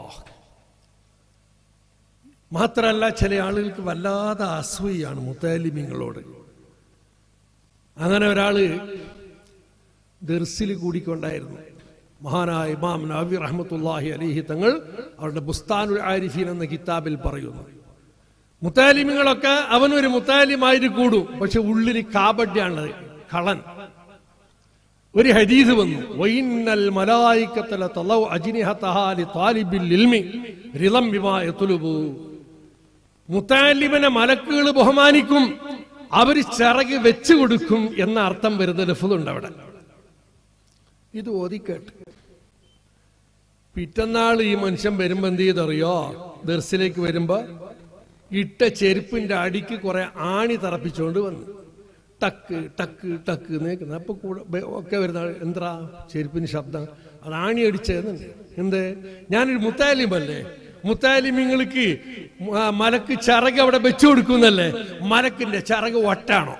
മാത്രല്ല ചില ആളുകൾക്ക് വല്ലാതെ അസൂയാണ് മുത്താലിമ്യങ്ങളോട് അങ്ങനെ ഒരാള് ദർസിൽ കൂടിക്കൊണ്ടായിരുന്നു മഹാനായ ഇമാം നബി റഹ്മത്തുല്ലാഹി അലിഹി തങ്ങൾ അവരുടെ ബുസ്താനുൽ ആരിഫീൻ എന്ന കിതാബിൽ പറയുന്നു മുത്താലിമികളൊക്കെ അവനൊരു മുത്താലിമായിട്ട് കൂടും പക്ഷെ ഉള്ളിൽ കാബഡ്യാണുള്ളത് കളൻ ഒരു ഹദീസ് വന്നു വൈന്നൽ മലായിക്കത്തല തലൗ അജിനിഹതഹാ ലി താലിബിൽ ഇൽമി റിളം ബിമാ യത്ലുബു മുത്താലിബിനെ മലക്കുകൾ ബഹുമാനിക്കും അവർ ചിറക് വെച്ചു കൊടുക്കും എന്ന അർത്ഥം വരുന്ന ലഫുണ്ട് അവിടെ ഇത് ഓതിക്കേട്ട് പിറ്റന്നാൾ ഈ മനുഷ്യൻ വരുമ്പോ എന്ത് ചെയ്തറിയോ ദർസിലേക്ക് വരുമ്പോ ഇട്ട ചെരുപ്പിന്റെ അടിക്ക് കുറെ ആണി തറപ്പിച്ചുകൊണ്ട് വന്നു ടക്ക് ടക്ക് ടക്ക് നേക്കുന്ന അപ്പൊ കൂടെ ബെ- ഒക്കെ വരുന്ന ആള് എന്താ ചെരുപ്പിന് ശബ്ദം അത് ആണി അടിച്ചതെന്നുണ്ട് എന്ത് ഞാനൊരു മുത്താലിമല്ലേ മുത്താലിമിങ്ങൾക്ക് മ- മലക്ക് ചിറക് അവിടെ വെച്ചു കൊടുക്കുന്നല്ലേ മലക്കിന്റെ ചിറക് ഒട്ടാണോ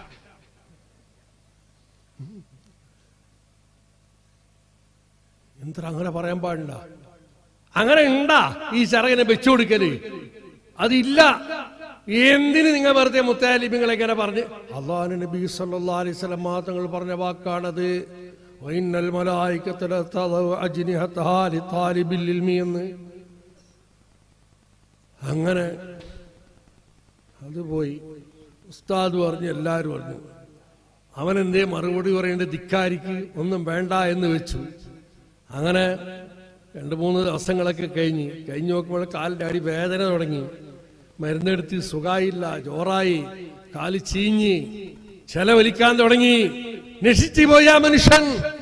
എന്താ അങ്ങനെ പറയാൻ പാടില്ല അങ്ങനെ ഉണ്ടാ ഈ ചിറകിനെ വെച്ചു കൊടുക്കല് അതില്ല എന്തിന് നിങ്ങൾ വെറുതെ മുത്താലിബിങ്ങളെ ഇങ്ങനെ പറഞ്ഞ് അള്ളാഹു നബി സല്ലല്ലാഹു അലൈഹി വസല്ലം തങ്ങൾ പറഞ്ഞ വാക്കാണത് വൈന്നൽ മലായികത്തല തദഉ അജ്നിഹതഹാ ലിതാലിബിൽ ഇൽമി എന്ന് അങ്ങനെ അത് പോയി ഉസ്താദ് പറഞ്ഞു എല്ലാവരും പറഞ്ഞു അവൻ എന്തേ മറുപടി പറയേണ്ട ധിക്കാരിക്ക് ഒന്നും വേണ്ട എന്ന് വെച്ചു അങ്ങനെ രണ്ട് മൂന്ന് ദിവസങ്ങളൊക്കെ കഴിഞ്ഞ് കഴിഞ്ഞ് നോക്കുമ്പോൾ കാലിൻ്റെ അടി വേദന തുടങ്ങി മരുന്നെടുത്ത് സുഖായില്ല ജോറായി കാല് ചീഞ്ഞ് ചെലവലിക്കാൻ തുടങ്ങി നശിച്ചു പോയ ആ മനുഷ്യൻ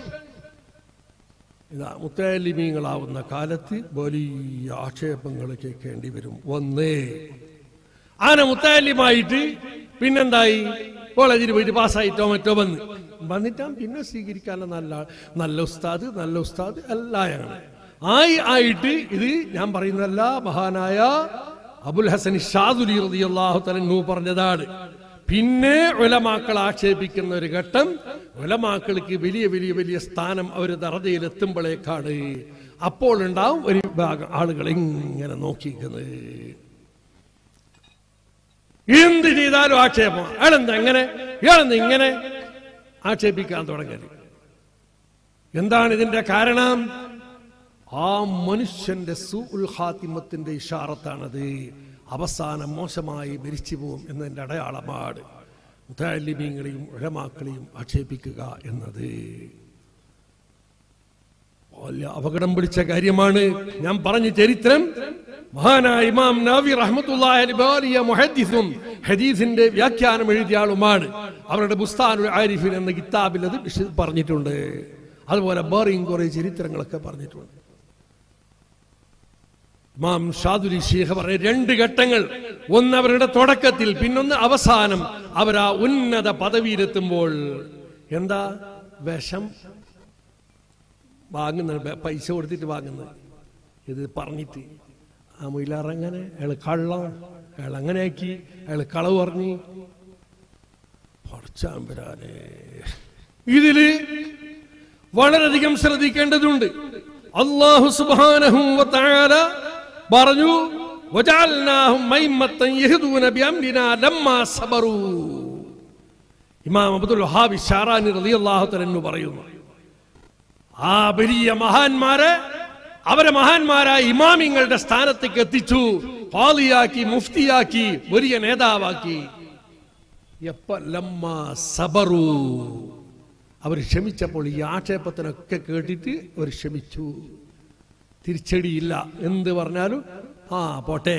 ഇതാ മുത്തലിമീങ്ങളാവുന്ന കാലത്ത് വലിയ ആക്ഷേപങ്ങൾ കേൾക്കേണ്ടി വരും ഒന്നേ ആന മുത്താലിമായിട്ട് പിന്നെന്തായി കോളേജിൽ പോയിട്ട് പാസ്സായിട്ടോ മറ്റോ വന്ന് വന്നിട്ടാ പിന്നെ സ്വീകരിക്കാനുള്ള നല്ല നല്ല ഉസ്താദ് നല്ല ഉസ്താദ് എല്ലായാണ് ആയി ആയിട്ട് ഇത് ഞാൻ പറയുന്നതല്ല മഹാനായ അബുൽ ഹസൻ ഷാദുലി റളിയല്ലാഹു തലങ്ങു പറഞ്ഞതാണ് പിന്നെ ഉലമാക്കൾ ആക്ഷേപിക്കുന്ന ഒരു ഘട്ടം ഉലമാക്കൾക്ക് വലിയ വലിയ വലിയ സ്ഥാനം അവർ ദറജയിൽ എത്തുമ്പോഴേക്കാണ് അപ്പോൾ ഉണ്ടാവും ഒരു വിഭാഗം ആളുകൾ ഇങ്ങനെ നോക്കിക്കുന്നത് എന്ത് ചെയ്താലും ആക്ഷേപം അയാളെന്താ എങ്ങനെ ഇയാളെന്താ ഇങ്ങനെ ആക്ഷേപിക്കാൻ തുടങ്ങരുത് എന്താണ് ഇതിന്റെ കാരണം ആ മനുഷ്യന്റെ സൂഉൽ ഹാത്തിമത്തിന്റെ ഇഷാറത്താണത് അവസാനം മോശമായി മരിച്ചു പോകും എന്നതിന്റെ അടയാളമാണ് മുത്താലിമീങ്ങളെയും ഉഴമാക്കളെയും ആക്ഷേപിക്കുക എന്നത് വലിയ അപകടം പിടിച്ച കാര്യമാണ് ഞാൻ പറഞ്ഞ ചരിത്രം മഹാനായ ഇമാം നവി റഹ്മത്തുള്ളാഹി അലൈഹി വലിയ മുഹദ്ദിസും ഹദീസിന്റെ വ്യാഖ്യാനം എഴുതിയ ആളുമാണ് അവരുടെ ബുസ്താനുൽ ആരിഫിൻ എന്ന കിതാബിൽ അത് വിശ- പറഞ്ഞിട്ടുണ്ട് അതുപോലെ വേറെയും കുറെ ചരിത്രങ്ങളൊക്കെ പറഞ്ഞിട്ടുണ്ട് ഇമാം ഷാദുലി ഷീഖ് പറഞ്ഞ രണ്ട് ഘട്ടങ്ങൾ ഒന്ന് അവരുടെ തുടക്കത്തിൽ പിന്നൊന്ന് അവസാനം അവർ ആ ഉന്നത പദവിയിലെത്തുമ്പോൾ എന്താ വിഷം വാങ്ങുന്നത് ബ- പൈസ കൊടുത്തിട്ട് വാങ്ങുന്നത് ഇത് പറഞ്ഞിട്ട് ആ മൊയിലാറങ്ങനെ അയാൾ കള്ള അയാൾ അങ്ങനെ ആക്കി അയാൾ കളവ് പറഞ്ഞു പഠിച്ചാമ്പരാനെ ഇതില് വളരെയധികം ശ്രദ്ധിക്കേണ്ടതുണ്ട് അള്ളാഹു സുബ്ഹാനഹു വ തആല പറഞ്ഞു വജഅൽനാഹും മൈമ്മത്തൻ യഹ്ദൂന ബിഅംരിനാ ലമ്മാ സബറൂ ഇമാം അബ്ദുൽ വഹാബ് ഷാറാനി റളിയല്ലാഹു തആല എന്ന് പറയുന്നു ആ വലിയ മഹാന്മാരെ അവരെ മഹാന്മാരായ ഇമാമിങ്ങളുടെ സ്ഥാനത്തേക്ക് എത്തിച്ചു ഖാദിയാക്കി മുഫ്തിയാക്കി വലിയ നേതാവാക്കി എപ്പ ലമ്മ സബറു അവർ ക്ഷമിച്ചപ്പോൾ ഈ ആക്ഷേപത്തിനൊക്കെ കേട്ടിട്ട് അവർ ക്ഷമിച്ചു തിരിച്ചടിയില്ല എന്ത് പറഞ്ഞാലും ആ പോട്ടെ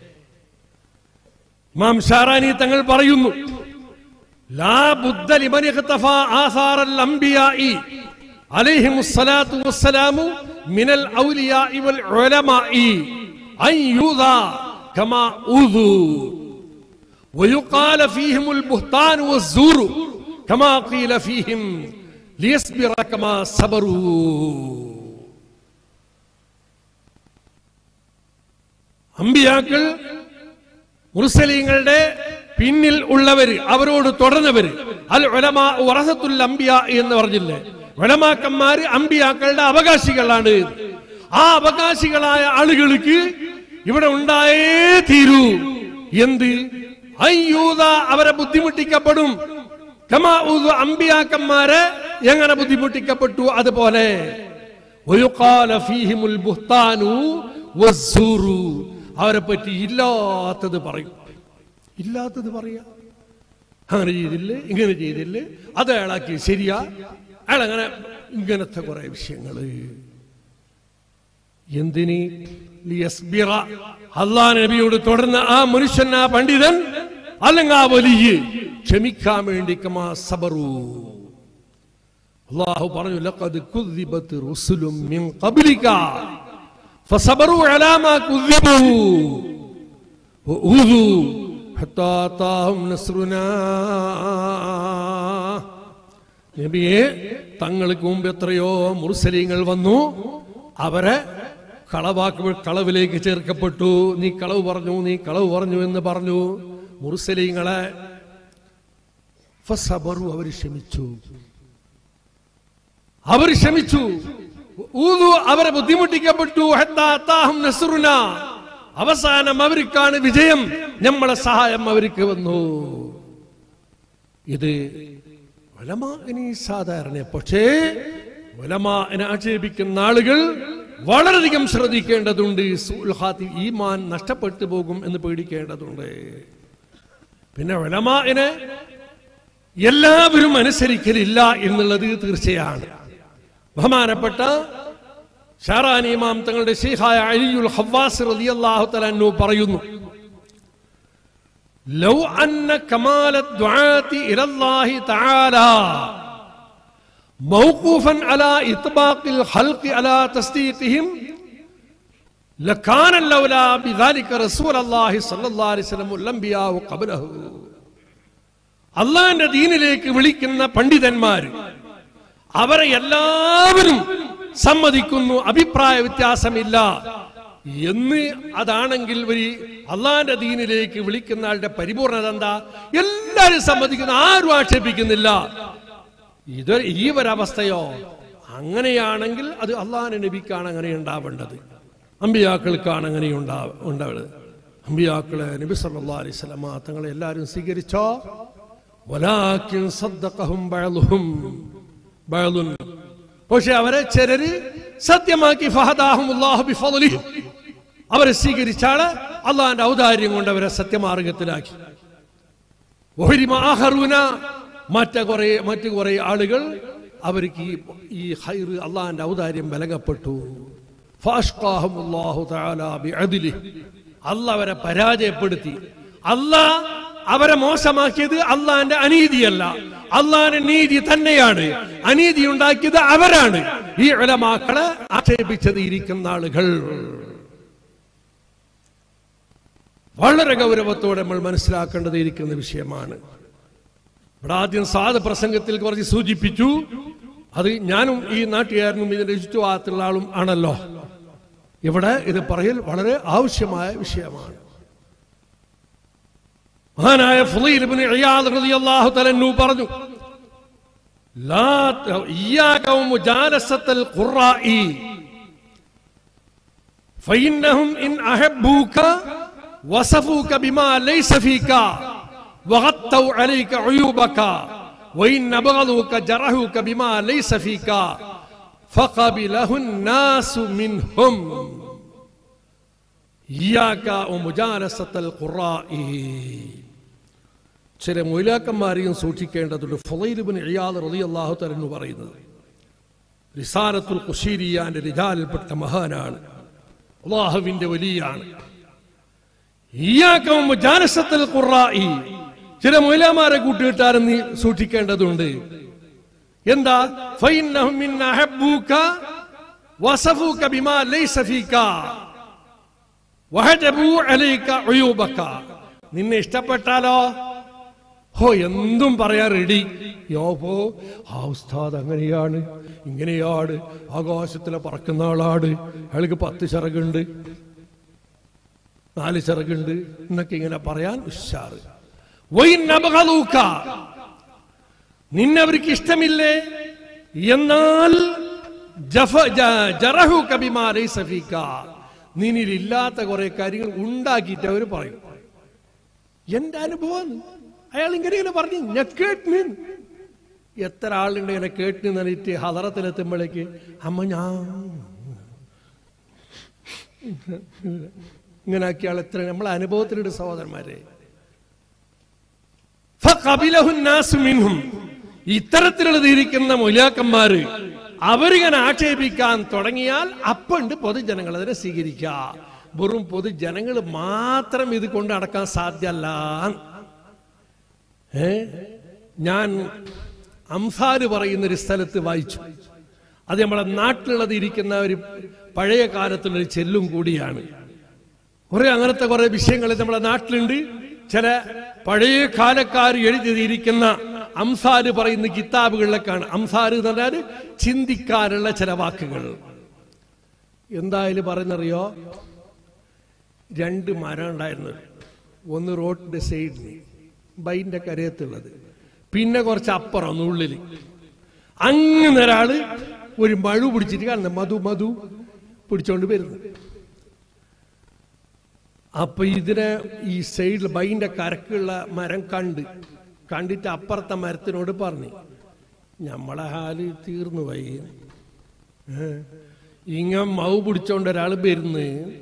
ഇമാം ഷാറാനി തങ്ങൾ പറയുന്നു ലാ ബുദ്ധ ലിമൻ ഇഖ്തഫ ആസാറൽ അംബിയാഇ അലൈഹിമുസ് സ്വലാത്തു വസ്സലാമു മിനൽ ഔലിയാഇ വൽ ഉലമാഇ അൻ യൂദാ കമാ ഊദു ويقال فيهم البهتان والزور كما قيل فيهم ليصبر كما صبروا അമ്പിയാക്കൾ മുർസലീങ്ങളുടെ പിന്നിൽ ഉള്ളവര് അവരോട് തുടർന്നവര് അൽ ഉലമാ വറസത്തുൽ അംബിയ എന്ന് പറഞ്ഞില്ലേ ഉലമാക്കന്മാര് അമ്പിയാക്കളുടെ അവകാശികളാണ് ആ അവകാശികളായ ആളുകൾക്ക് ഇവിടെ ഉണ്ടായേ തീരൂ എന്ത് അയ്യൂത അവരെ ബുദ്ധിമുട്ടിക്കപ്പെടും കമാ ഊദു അമ്പിയാക്കന്മാരെ എങ്ങനെ ബുദ്ധിമുട്ടിക്കപ്പെട്ടു അതുപോലെ ويقال فيهم البهتان والزور അവരെ പറ്റി ഇല്ലാത്തത് പറയും ഇല്ലാത്തത് പറയാ അങ്ങനെ ചെയ്തില്ലേ ഇങ്ങനെ ചെയ്തില്ലേ അത് അയാളാക്കി ശരിയാ അയാൾ അങ്ങനെ ഇങ്ങനത്തെ കുറെ വിഷയങ്ങള് എന്തിന് ലിയസ്ബിറ അള്ളാഹ് നബിയോട് തുടർന്ന് ആ മനുഷ്യൻ ആ പണ്ഡിതൻ അല്ലെങ്കിൽ ആ വലിയ ക്ഷമിക്കാൻ വേണ്ടി കമാ സബറു അള്ളാഹു പറഞ്ഞു ലഖദ് കുദ്ദിബത്ത് റുസുലും മിൻ ഖബ്ലിക ഫസബറു അലാ മാ കുദ്ദിബു വഊദു ഹത്താ താഹും നസ്റുനാ നബിയെ തങ്ങൾക്ക് മുമ്പ് എത്രയോ മുർസലീങ്ങൾ വന്നു അവരെ കളവാക്ക് കളവിലേക്ക് ചേർക്കപ്പെട്ടു നീ കളവ് പറഞ്ഞു നീ കളവ് പറഞ്ഞു എന്ന് പറഞ്ഞു മുർസലീങ്ങളെ ഫസബറു അവർ ക്ഷമിച്ചു അവർ ക്ഷമിച്ചു ഊതു അവരെ ബുദ്ധിമുട്ടിക്കപ്പെട്ടു ഹത്താ അത്താഹും നസ്റുന അവസാനം അവർക്കാണ് വിജയം നമ്മളെ സഹായം അവർക്ക് വന്നു ഇത് ഉലമാഇനി സാധാരണ പക്ഷേ ഉലമാനെ ആക്ഷേപിക്കുന്ന ആളുകൾ വളരെയധികം ശ്രദ്ധിക്കേണ്ടതുണ്ട് സൂൽ ഖാത്തി ഈമാൻ നഷ്ടപ്പെട്ടു പോകും എന്ന് പേടിക്കേണ്ടതുണ്ട് പിന്നെ ഉലമാനെ എല്ലാവരും അനുസരിക്കലില്ല എന്നുള്ളത് തീർച്ചയാണ് ബഹുമാനപ്പെട്ട ഷാറാനി ഇമാം തങ്ങളുടെ ഷെയ്ഖായ അലിയുൽ ഹവാസ് റളിയല്ലാഹു തആല അൻഹു പറയുന്നു ലൗ അന്ന കമാല ദുആത്തി ഇലല്ലാഹി തആല മൗഖൂഫൻ അലാ ഇത്ബാഖിൽ ഖൽഖി അലാ തസ്ദീഖിഹിം لكان لولا بذلك رسول الله صلى الله عليه وسلم الانبياء قبله അള്ളാന്റെ ദീനിലേക്ക് വിളിക്കുന്ന പണ്ഡിതന്മാർ അവരെ എല്ലാവരും സമ്മതിക്കുന്നു അഭിപ്രായ വ്യത്യാസമില്ല എന്ന് അതാണെങ്കിൽ ഒരു അള്ളാന്റെ ദീനിലേക്ക് വിളിക്കുന്ന ആളുടെ പരിപൂർണത എന്താ എല്ലാവരും സമ്മതിക്കുന്നു ആരും ആക്ഷേപിക്കുന്നില്ല ഇത് ഈ ഒരവസ്ഥയോ അങ്ങനെയാണെങ്കിൽ അത് അള്ളാഹിന്റെ നബിക്കാണ് അങ്ങനെ ഉണ്ടാവേണ്ടത് അമ്പിയാക്കൾക്കാണ് അങ്ങനെ ഉണ്ടാ ഉണ്ടാവുന്നത് അമ്പിയാക്കളെ നബി സല്ലല്ലാഹു അലൈഹി വസല്ലമ തങ്ങളെ എല്ലാവരും സ്വീകരിച്ചോ വലാക്കിൻ സദ്ദഖഹും ബഅലുഹും ബഅലുൻ പക്ഷെ അവരെ ചിലര് സത്യമാക്കി ഫഹദാഹും അല്ലാഹു ബിഫദ്ലിഹി അവരെ സ്വീകരിച്ചാണ് അള്ളാഹിന്റെ ഔദാര്യം കൊണ്ട് അവരെ സത്യമാർഗത്തിലാക്കി വഹരിമ ആഖറൂന മറ്റ കുറെ മറ്റു കുറെ ആളുകൾ അവർക്ക് ഈ ഈ ഹൈർ അള്ളാഹിന്റെ ഔദാര്യം ബലകപ്പെട്ടു ഫാഷ്ഖാഹും അല്ലാഹു തആല ബിഅദ്ലിഹി അല്ലാഹ് അവരെ പരാജയപ്പെടുത്തി അല്ലാഹ് അവരെ മോശമാക്കിയത് അള്ളാന്റെ അനീതിയല്ല അള്ളാന്റെ നീതി തന്നെയാണ് അനീതി ഉണ്ടാക്കിയത് അവരാണ് ഈ ഉലമാക്കളെ ആക്ഷേപിച്ചത് ഇരിക്കുന്ന ആളുകൾ വളരെ ഗൗരവത്തോടെ നമ്മൾ മനസ്സിലാക്കേണ്ടത് ഇരിക്കുന്ന വിഷയമാണ് ഇവിടെ ആദ്യം സാധ പ്രസംഗത്തിൽ കുറച്ച് സൂചിപ്പിച്ചു അത് ഞാനും ഈ നാട്ടുകാരനും ഇതിന്റെ ചുറ്റുഭാഗത്തുള്ള ആളും ആണല്ലോ ഇവിടെ ഇത് പറയൽ വളരെ ആവശ്യമായ വിഷയമാണ് മഹാനായ ഫുളൈൽ ഇബ്നു ഇയാദ് റളിയല്ലാഹു തആല അൻഹു പറഞ്ഞു ലാ ത- ഇയ്യാക വമുജാലസത്തൽ ഖുറാഇ فإنهم إن أحبوك وصفوك بما ليس فيك وغطوا عليك عيوبك وإن أبغضوك جرحوك بما ليس فيك فقبله الناس منهم ഇയ്യാക്ക മുജാലസത്തൽ ഖുറാഇ ചില മൊയിലാക്കന്മാരെയും സൂക്ഷിക്കേണ്ടതുണ്ട് ഫുലൈലിബിൻ ഇയാദ് റളിയല്ലാഹു തആല എന്ന് പറയുന്നത് റിസാലത്തുൽ ഖുശീരിയാന്റെ റിജാലിൽപ്പെട്ട മഹാനാണ് അള്ളാഹുവിന്റെ വലിയാണ് ഇയ്യാക്ക മുജാലസത്തൽ ഖുറാഇ ചില മൊയിലാമാരെ കൂട്ടുകിട്ടാരും നീ സൂക്ഷിക്കേണ്ടതുണ്ട് എന്താ ഫൈന്നഹും മിൻ അഹബ്ബൂക വസഫൂക ബിമാ ലൈസ ഫീക വഹജബൂ അലൈക ഉയൂബക നിന്നെ ഇഷ്ടപ്പെട്ടാലോ ഹോ എന്തും പറയാൻ റെഡി യോപ്പോ ആ ഉസ്താദ് അങ്ങനെയാണ് ഇങ്ങനെയാണ് ആകാശത്തിലെ പറക്കുന്ന ആളാണ് അയാൾക്ക് പത്ത് ചിറകുണ്ട് നാല് ചിറകുണ്ട് എന്നൊക്കെ ഇങ്ങനെ പറയാൻ ഉഷാറ് വൈനബഹലൂക്ക നിന്നെ അവർക്ക് ഇഷ്ടമില്ലേ എന്നാൽ ജഫ- ജ- ജറഹൂക ബിമാ ലൈസ ഫീക. നിന്നിലില്ലാത്ത കുറെ കാര്യങ്ങൾ ഉണ്ടാക്കിയിട്ട് അവർ പറയും എന്റെ അനുഭവം അയാൾ ഇങ്ങനെ പറഞ്ഞു ഞാൻ കേട്ടിന് എത്ര ആളുണ്ട് ഇങ്ങനെ കേട്ടിന് എന്നിട്ട് ഹലറത്തിലെത്തുമ്പോഴേക്ക് അമ്മ ഞാൻ ഇങ്ങനെ ആക്കിയ ആൾ എത്ര നമ്മളെ അനുഭവത്തിലുണ്ട് സഹോദരന്മാരെ ഫഖബിലഹു നാസു മിൻഹും. ഇത്തരത്തിലുള്ളത് ഇരിക്കുന്ന മുലാക്കന്മാര് അവരിങ്ങനെ ആക്ഷേപിക്കാൻ തുടങ്ങിയാൽ അപ്പണ്ട് പൊതുജനങ്ങൾ അതിനെ സ്വീകരിക്കുക വെറും പൊതുജനങ്ങൾ മാത്രം ഇത് കൊണ്ട് നടക്കാൻ സാധ്യല്ല ഏ ഞാൻ അംസാല് പറയുന്ന ഒരു സ്ഥലത്ത് വായിച്ചു അത് നമ്മളെ നാട്ടിലുള്ളത് ഇരിക്കുന്ന ഒരു പഴയ കാലത്തുള്ള ഒരു ചെല്ലും കൂടിയാണ് കുറെ അങ്ങനത്തെ കുറെ വിഷയങ്ങൾ നമ്മുടെ നാട്ടിലുണ്ട് ചില പഴയ കാലക്കാർ എഴുതിയിരിക്കുന്ന അംസാര് പറയുന്ന കിതാബുകളിലൊക്കെയാണ് അംസാര് എന്ന് പറഞ്ഞാൽ ചിന്തിക്കാനുള്ള ചില വാക്കുകൾ എന്തായാലും പറയുന്നറിയോ രണ്ട് മരം ഉണ്ടായിരുന്നു ഒന്ന് റോഡിന്റെ സൈഡിൽ ബൈൻ്റെ കരയത്തുള്ളത് പിന്നെ കുറച്ച് അപ്പുറം ഒന്ന് ഉള്ളിൽ അങ്ങനെ ഒരാള് ഒരു മഴു പിടിച്ചിട്ട് കാണുന്നത് മധു മധു പിടിച്ചോണ്ട് വരുന്നു അപ്പൊ ഇതിനെ ഈ സൈഡിൽ ബൈൻ്റെ കരക്കുള്ള മരം കണ്ട് കണ്ടിട്ട് അപ്പുറത്തെ മരത്തിനോട് പറഞ്ഞു നമ്മളെ ഹാല് തീർന്നു പോയി ഏ? ഇങ്ങ മൗ പിടിച്ചോണ്ട് ഒരാൾ വരുന്നു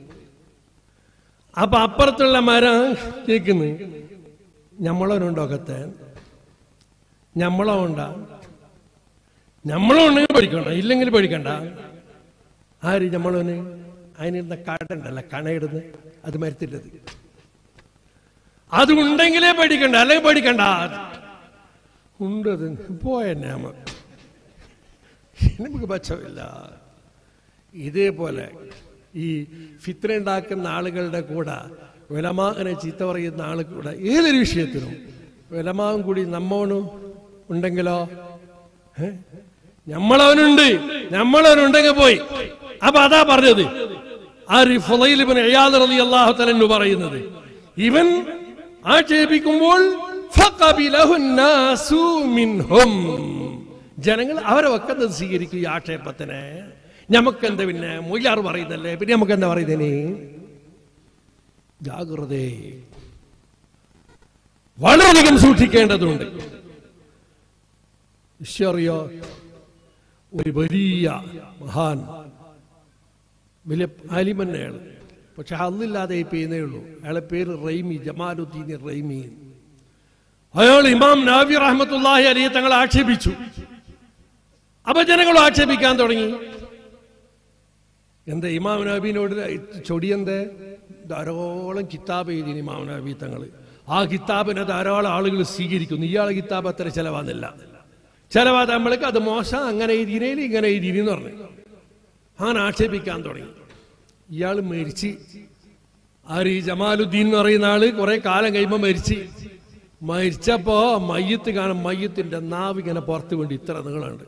അപ്പൊ അപ്പുറത്തുള്ള മരം കേൾക്കുന്നു ഞമ്മളവനുണ്ടോക്കത്തെ ഞമ്മളോ ഉണ്ടാ ഞമ്മളും ഉണ്ടെങ്കിൽ പഠിക്കണ്ട ഇല്ലെങ്കിൽ പഠിക്കണ്ട ആര് ഞമ്മളവന് അതിനിരുന്ന കടണ്ടല്ല കണയിടുന്ന് അത് മരത്തില്ലത് അത് ഉണ്ടെങ്കിലേ പഠിക്കണ്ട അല്ലെങ്കിൽ പഠിക്കണ്ട ഉണ്ടത് പോയെന്നെ നമ്മ നമുക്ക് പച്ചമില്ല ഇതേപോലെ ഈ ഫിത്ര ഉണ്ടാക്കുന്ന ആളുകളുടെ കൂടെ വിലമാങ്ങനെ ചീത്ത പറയുന്ന ആൾ കൂടെ ഏതൊരു വിഷയത്തിനും വിലമാവും കൂടി നമ്മോനും ഉണ്ടെങ്കിലോ ഏ? നമ്മളവനുണ്ട് നമ്മളവനുണ്ടെങ്കിൽ പോയി അപ്പൊ അതാ പറഞ്ഞത് ആര് ഫുലൈൽ ഇബ്നു ഇയാദ് റളിയല്ലാഹു തആല എന്ന് പറയുന്നത് ഇവൻ ആക്ഷേപിക്കുമ്പോൾ ഫഖബിലഹു النَّاسُ മിൻഹും ജനങ്ങൾ അവരെ വെക്കുന്നത് സ്വീകരിക്കും ഈ ആക്ഷേപത്തിന് നമുക്കെന്ത് പിന്നെ മൊയ്യാർ പറയുന്നല്ലേ പിന്നെ നമുക്ക് എന്താ പറയുന്നതിന് ജാഗ്രതേ വളരെയധികം സൂക്ഷിക്കേണ്ടതുണ്ട് ഈശ്വറിയോ ഒരു വലിയ മഹാൻ വലിയ ആലിമൻ അയാൾ പക്ഷെ അന്നില്ലാതെ ചെയ്യുന്നേ ഉള്ളൂ അയാളെ പേര് റൈമി ജമാലുദ്ദീൻ റൈമി അയാൾ ഇമാം നാവി റഹ്മത്തുല്ലാഹി അലിയെ തങ്ങൾ ആക്ഷേപിച്ചു അപ്പൊ ജനങ്ങൾ ആക്ഷേപിക്കാൻ തുടങ്ങി എന്താ ഇമാം നബീനോട് ചൊടിയെന്തേ ധാരാളം കിതാബ് എഴുതി ഇമാം നബി തങ്ങൾ ആ കിതാബിനെ ധാരാളം ആളുകൾ സ്വീകരിക്കുന്നു ഇയാളെ കിതാബ് അത്ര ചെലവാന്നില്ല ചെലവാതെ നമ്മൾക്ക് അത് മോശം അങ്ങനെ എഴുതിനേല് ഇങ്ങനെ എഴുതിനെന്ന് പറഞ്ഞു അങ്ങനെ ആക്ഷേപിക്കാൻ തുടങ്ങി ഇയാൾ മരിച്ച് ആര് ഈ ജമാലുദ്ദീൻ എന്ന് പറയുന്ന ആള് കുറെ കാലം കഴിയുമ്പോൾ മരിച്ച് മരിച്ചപ്പോ മയ്യത്ത് കാണും മയ്യത്തിന്റെ നാവ് ഇങ്ങനെ പുറത്ത് വേണ്ടി ഇത്ര നീളമുണ്ട്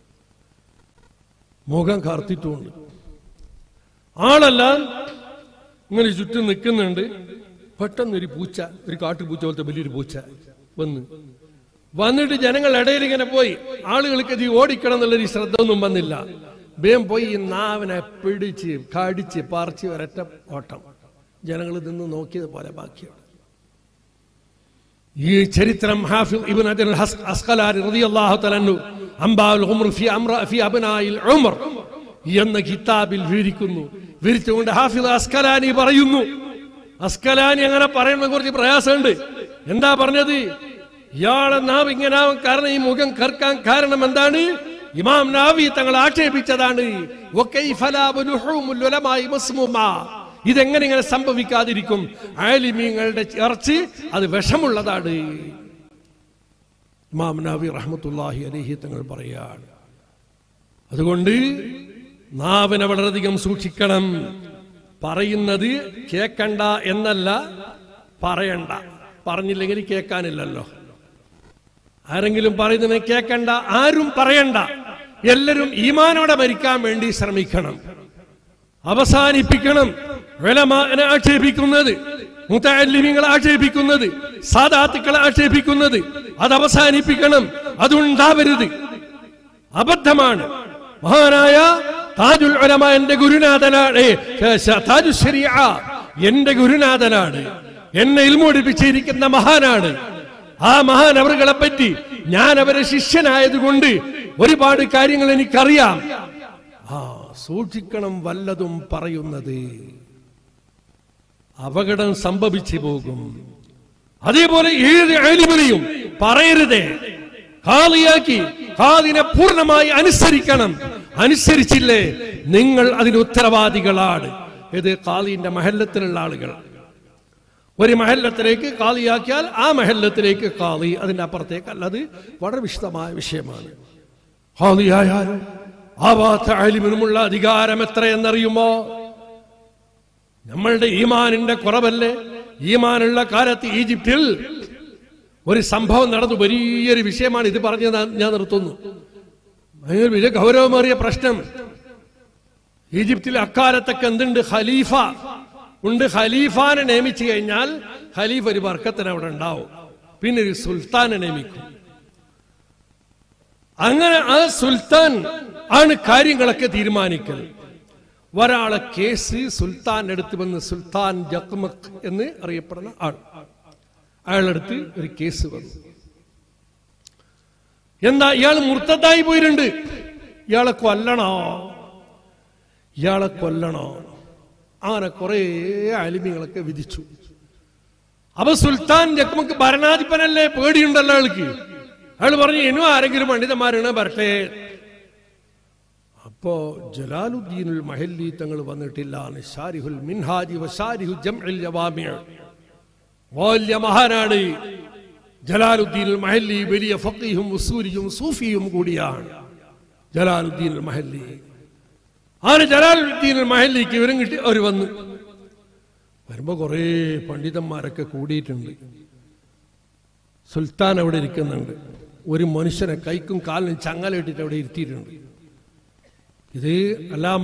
മുഖം കറുത്തിട്ടുമുണ്ട് ആളെല്ലാം ഇങ്ങനെ ചുറ്റും നിൽക്കുന്നുണ്ട് പെട്ടെന്ന് ഒരു പൂച്ച ഒരു കാട്ടുപൂച്ച പോലത്തെ വലിയൊരു പൂച്ച വന്ന് വന്നിട്ട് ജനങ്ങൾ ഇടയിൽ ഇങ്ങനെ പോയി ആളുകൾക്ക് ഇത് ഓടിക്കണം എന്നുള്ളൊരു ശ്രദ്ധ ഒന്നും വന്നില്ല വേം പോയി ഈ നാവിനെ പിടിച്ച് കടിച്ച് പറിച്ച് ഒരൊറ്റ ഓട്ടം ജനങ്ങൾ നിന്ന് നോക്കിയത് പോലെ ബാക്കിയാണ് ഈ ചരിത്രം ഹാഫിൽ ഇബ്നു അജൽ ഹസ്- അസ്ഖലാനി റളിയല്ലാഹു തആല അൻഹു അംബാഉൽ ഉംർ ഫി അംറ ഫി അബ്നായിൽ ഉമർ എന്ന കിതാബിൽ വിവരിക്കുന്നു വിവരിച്ചുകൊണ്ട് ഹാഫിൽ അസ്കലാനി പറയുന്നു അസ്കലാനി അങ്ങനെ പറയുന്ന കുറച്ച് പ്രയാസമുണ്ട് എന്താ പറഞ്ഞത് ഇയാളെ നാവ് ഇങ്ങനെ ആവാൻ കാരണം ഈ മുഖം കർക്കാൻ കാരണം എന്താണ് ഇമാം നാവി തങ്ങൾ ആക്ഷേപിച്ചതാണ് വകൈഫ ലാ ബുലുഹൂമുൽ ഉലമായി മസ്മൂമാ. ഇതെങ്ങനെ ഇങ്ങനെ സംഭവിക്കാതിരിക്കും ആലിമീങ്ങളുടെ ഇറച്ചി അത് വിഷമുള്ളതാണ് ഇമാം നബി റഹ്മത്തുല്ലാഹി അലൈഹി തങ്ങൾ പറയാണ് അതുകൊണ്ട് നാവിനെ വളരെയധികം സൂക്ഷിക്കണം പറയുന്നത് കേക്കണ്ട എന്നല്ല പറയണ്ട പറഞ്ഞില്ലെങ്കിൽ കേൾക്കാനില്ലല്ലോ ആരെങ്കിലും പറയുന്നതിനെ കേക്കണ്ട ആരും പറയണ്ട എല്ലാവരും ഈമാനോടെ മരിക്കാൻ വേണ്ടി ശ്രമിക്കണം അവസാനിപ്പിക്കണം വിലമാനെ ആക്ഷേപിക്കുന്നത് മുത്തല്ലിമിങ്ങളെ ആക്ഷേപിക്കുന്നത് സാദാത്തുക്കളെ ആക്ഷേപിക്കുന്നത് അത് അവസാനിപ്പിക്കണം അതുണ്ടാവരുത് അബദ്ധമാണ് മഹാനായ താജുൽ ഉലമ എന്റെ ഗുരുനാഥനാണ് ഏ, ശ- താജു ശരിയ എന്റെ ഗുരുനാഥനാണ് എന്നെ ഇൽമോടിപ്പിച്ചിരിക്കുന്ന മഹാനാണ് ആ മഹാൻ അവരുകളെ പറ്റി ഞാൻ അവരെ ശിഷ്യനായതുകൊണ്ട് ഒരുപാട് കാര്യങ്ങൾ എനിക്കറിയാം ആ സൂക്ഷിക്കണം വല്ലതും പറയുന്നത് അപകടം സംഭവിച്ചു പോകും അതേപോലെ ഏത് അഴിമതിയും പറയരുതേ കാളിയാക്കി കാതിനെ പൂർണ്ണമായി അനുസരിക്കണം അനുസരിച്ചില്ലേ നിങ്ങൾ അതിന് ഉത്തരവാദികളാണ് ഇത് കാളിന്റെ മഹല്ലത്തിലുള്ള ആളുകൾ ഒരു മഹല്ലത്തിലേക്ക് കാളിയാക്കിയാൽ ആ മഹല്ലത്തിലേക്ക് കാളി അതിന്റെ അപ്പുറത്തേക്ക് അല്ലത് വളരെ വിശദമായ വിഷയമാണ് കാളിയായാലും ആവാത്ത അലിമിനുമുള്ള അധികാരം എത്രയെന്നറിയുമോ നമ്മളുടെ ഈമാനിന്റെ കുറവല്ലേ ഈമാനുള്ള കാലത്ത് ഈജിപ്തിൽ ഒരു സംഭവം നടന്നു വലിയൊരു വിഷയമാണ് ഇത് പറഞ്ഞ് ഞാൻ- ഞാൻ നിർത്തുന്നു ഭയങ്കര വലിയ ഗൗരവമേറിയ പ്രശ്നം ഈജിപ്തിൽ അക്കാലത്തൊക്കെ എന്തുണ്ട് ഖലീഫ ഉണ്ട് ഖലീഫാനെ നിയമിച്ചു കഴിഞ്ഞാൽ ഖലീഫ ഒരു വർക്കത്തിന് അവിടെ ഉണ്ടാവും പിന്നെ ഒരു സുൽത്താനെ നിയമിക്കും അങ്ങനെ ആ സുൽത്താൻ ആണ് കാര്യങ്ങളൊക്കെ തീരുമാനിക്കൽ ഒരാളെ കേസ് സുൽത്താൻ അടുത്ത് വന്ന് സുൽത്താൻ ജക്മക് എന്ന് അറിയപ്പെടുന്ന ആൾ അയാളടുത്ത് ഒരു കേസ് വന്നു എന്താ ഇയാൾ മുർത്തതായി പോയിട്ടുണ്ട് ഇയാളെ കൊല്ലണോ ഇയാളെ കൊല്ലണോ അങ്ങനെ കുറെ അലിമികളൊക്കെ വിധിച്ചു അപ്പൊ സുൽത്താൻ ജക്മക്ക് ഭരണാധിപനല്ലേ പേടിയുണ്ടല്ലോ അയാൾക്ക് അയാൾ പറഞ്ഞു ഇനിയും ആരെങ്കിലും പണ്ഡിതന്മാരാണ് വരട്ടെ അപ്പോ ജലാലുദ്ദീനുൽ മഹല്ലി തങ്ങൾ വന്നിട്ടില്ല ഷാരിഹുൽ മിൻഹാജി വഷാരിഹു ജംഉൽ ജവാമിഅ വലിയ മഹാനാണ് ജലാലുദ്ദീനുൽ മഹല്ലി വലിയ ഫഖീഹും ഉസൂരിയും സൂഫിയും കൂടിയാണ് ജലാലുദ്ദീനുൽ മഹല്ലി ആര് ജലാലുദ്ദീനുൽ മഹല്ലിക്ക് വിവരം കിട്ടി അവർ വന്നു വരുമ്പോ കുറേ പണ്ഡിതന്മാരൊക്കെ കൂടിയിട്ടുണ്ട് സുൽത്താൻ അവിടെ ഇരിക്കുന്നുണ്ട് ഒരു മനുഷ്യനെ കൈക്കും കാലിനും ചങ്ങലിട്ടിട്ട് അവിടെ ഇരുത്തിയിട്ടുണ്ട് ഇത് അല്ലാമ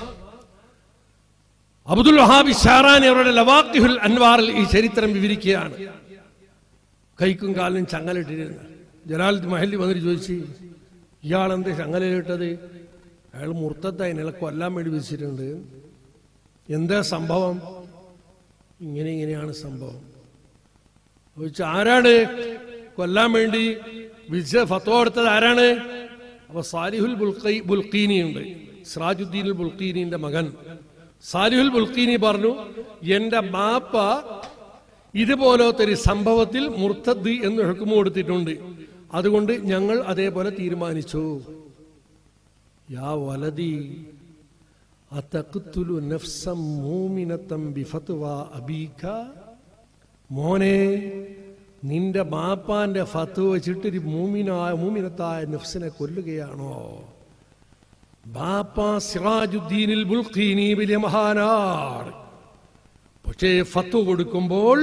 അബ്ദുൽ വഹാബി ഷാറാനി അവരുടെ ലവാഖിഹുൽ അൻവാറിൽ ഈ ചരിത്രം വിവരിക്കുകയാണ് കൈക്കും കാലിനും ചങ്ങലിട്ടിരുന്നു ജലാൽ മഹല്ലി വന്നിട്ട് ചോദിച്ചു ഇയാൾ എന്ത് ചങ്ങലയിട്ടത് അയാൾ മുർത്തത്തായി നില കൊല്ലാൻ വേണ്ടി വിധിച്ചിട്ടുണ്ട് എന്താ സംഭവം ഇങ്ങനെ ഇങ്ങനെയാണ് സംഭവം ചോദിച്ചു ആരാണ് കൊല്ലാൻ വേണ്ടി വിജ ഫത്വ കൊടുത്തത് ആരാണ് അപ്പൊ സാലിഹുൽ ബുൽഖി ബുൽഖീനി ഉണ്ട് സിറാജുദ്ദീൻ ബുൽഖീനിന്റെ മകൻ സാലിഹുൽ ബുൽഖീനി പറഞ്ഞു എന്റെ മാപ്പ ഇതുപോലത്തെ ഒരു സംഭവത്തിൽ മുർത്തദ് എന്ന് ഹുക്കുമ കൊടുത്തിട്ടുണ്ട് അതുകൊണ്ട് ഞങ്ങൾ അതേപോലെ തീരുമാനിച്ചു യാ വലതി അതഖ്തുലു നഫ്സം മൂമിനത്തം ബിഫത്വ അബീക മോനെ നിന്റെ മാപ്പാന്റെ ഫത്ത് വെച്ചിട്ടൊരു മൂമിനായ മൂമിനത്തായ നഫ്സിനെ കൊല്ലുകയാണോ ബാപ്പ സിറാജുദ്ദീനിൽ ബുൽഖീനി വലിയ മഹാനാണ് പക്ഷേ ഫത്ത് കൊടുക്കുമ്പോൾ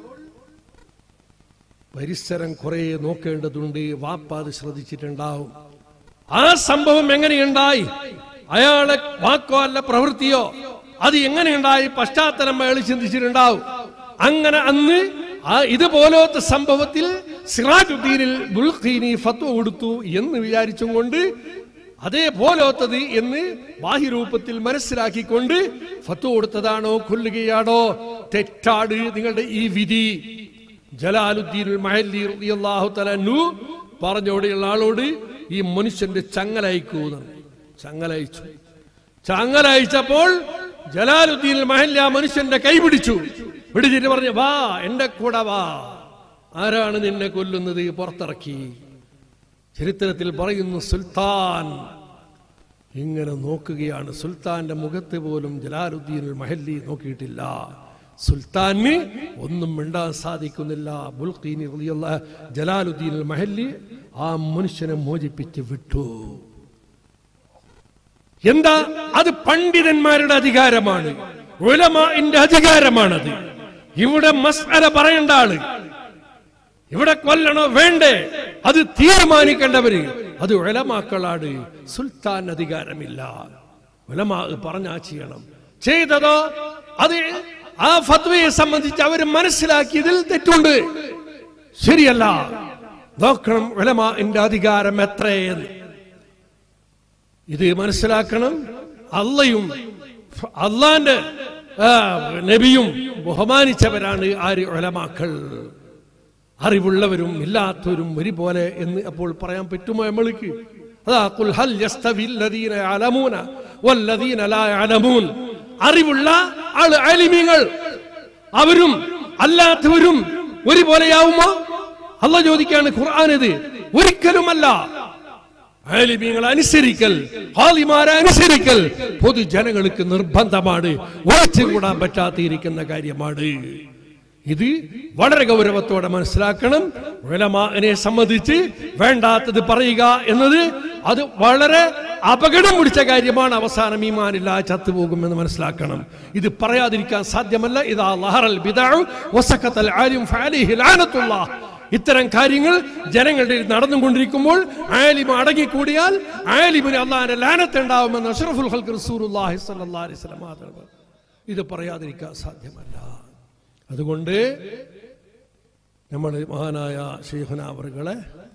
പരിസരം കുറെ നോക്കേണ്ടതുണ്ട് വാപ്പ അത് ശ്രദ്ധിച്ചിട്ടുണ്ടാവും ആ സംഭവം എങ്ങനെയുണ്ടായി അയാളെ വാക്കോ അല്ല പ്രവൃത്തിയോ അത് എങ്ങനെയുണ്ടായി പശ്ചാത്തലം അയാൾ ചിന്തിച്ചിട്ടുണ്ടാവും അങ്ങനെ അന്ന് ആ ഇതുപോലത്തെ സംഭവത്തിൽ സിറാജുദ്ദീനിൽ ബുൽഖീനി ഫത്വ കൊടുത്തു എന്ന് വിചാരിച്ചും കൊണ്ട് അതേപോലത്തത് എന്ന് ബാഹ്യരൂപത്തിൽ മനസ്സിലാക്കിക്കൊണ്ട് ഫത്വ കൊടുത്തതാണോ കൊല്ലുകയാണോ തെറ്റാട് നിങ്ങളുടെ ഈ വിധി ജലാലുദ്ദീൻ മഹല്ലി റളിയല്ലാഹു തലു പറഞ്ഞോടെയുള്ള ആളോട് ഈ മനുഷ്യന്റെ ചങ്ങലയക്കൂ ചങ്ങലയച്ചു ചങ്ങലയച്ചപ്പോൾ ജലാലുദ്ദീൻ മഹല്ല ആ മനുഷ്യന്റെ കൈ പിടിച്ചു പിടിച്ചിട്ട് പറഞ്ഞു വാ എന്റെ കൂടെ വാ ആരാണ് നിന്നെ കൊല്ലുന്നത് പുറത്തിറക്കി ചരിത്രത്തിൽ പറയുന്നു സുൽത്താൻ ഇങ്ങനെ നോക്കുകയാണ് സുൽത്താന്റെ മുഖത്ത് പോലും ജലാലുദ്ദീൻ മഹല്ലി നോക്കിയിട്ടില്ല സുൽത്താന് ഒന്നും മിണ്ടാൻ സാധിക്കുന്നില്ല ബുൽഖീനി റളിയല്ലാ ജലാലുദ്ദീൻ മഹല്ലി ആ മനുഷ്യനെ മോചിപ്പിച്ച് വിട്ടു എന്താ അത് പണ്ഡിതന്മാരുടെ അധികാരമാണ് ഉലമാന്റെ അധികാരമാണത് ഇവിടെ മസ്അല പറയേണ്ട ആള് ഇവിടെ കൊല്ലണോ വേണ്ടേ അത് തീരുമാനിക്കേണ്ടവര് അത് ഉലമാക്കളാണ് സുൽത്താൻ അധികാരമില്ല ഉലമാ പറഞ്ഞാ ചെയ്യണം ചെയ്തതോ അത് ആ ഫത്വയെ സംബന്ധിച്ച് അവർ മനസ്സിലാക്കിയതിൽ തെറ്റുണ്ട് ശരിയല്ല നോക്കണം ഉലമാന്റെ അധികാരം എത്രയെന്ന് ഇത് മനസ്സിലാക്കണം അള്ളയും അള്ളാന്റെ ആ, നബിയും ബഹുമാനിച്ചവരാണ് ആര് ഉലമാക്കൾ അറിവുള്ളവരും ഇല്ലാത്തവരും ഒരുപോലെ എന്ന് അപ്പോൾ പറയാൻ പറ്റുമോ നമ്മൾക്ക് അതാ ഖുൽ ഹൽ യസ്തവി അല്ലദീന യഅലമൂന വല്ലദീന ലാ യഅലമൂൻ അറിവുള്ള ആള് ആലിമീങ്ങൾ അവരും അല്ലാത്തവരും ഒരുപോലെയാവുമോ അല്ല ചോദിക്കാണ് ഖുർആൻ ഇത് ഒരിക്കലുമല്ല ആലിമീങ്ങളെ അനുസരിക്കൽ ഹാലിമാരെ അനുസരിക്കൽ പൊതുജനങ്ങൾക്ക് നിർബന്ധമാണ് ഒഴിച്ചുകൂടാൻ പറ്റാത്തിയിരിക്കുന്ന കാര്യമാണ് ഇത് വളരെ ഗൗരവത്തോടെ മനസ്സിലാക്കണം ഉലമാനെ സംബന്ധിച്ച് വേണ്ടാത്തത് പറയുക എന്നത് അത് വളരെ അപകടം പിടിച്ച കാര്യമാണ് അവസാനം ഈമാനില്ല ചത്തുപോകുമെന്ന് മനസ്സിലാക്കണം ഇത് പറയാതിരിക്കാൻ സാധ്യമല്ല ഇതാ ലഹറൽ ബിദഅു വസഖത്തൽ ആലിം ഫഅലൈഹി ലഅനത്തുല്ലാഹ് ഇത്തരം കാര്യങ്ങൾ ജനങ്ങളുടെ ഇടയിൽ നടന്നുകൊണ്ടിരിക്കുമ്പോൾ ആലിം അടങ്ങിക്കൂടിയാൽ ആലിമിന് അള്ളാഹിന്റെ ലാനത്തുണ്ടാവുമെന്ന് അഷ്റഫുൽ ഖൽഖ് റസൂലുള്ളാഹി സ്വല്ലല്ലാഹി അലൈഹി വസല്ലം തങ്ങൾ ഇത് പറയാതിരിക്കാൻ സാധ്യമല്ല അതുകൊണ്ട് നമ്മൾ മഹാനായ ഷെയ്ഖുന അവറുകളെ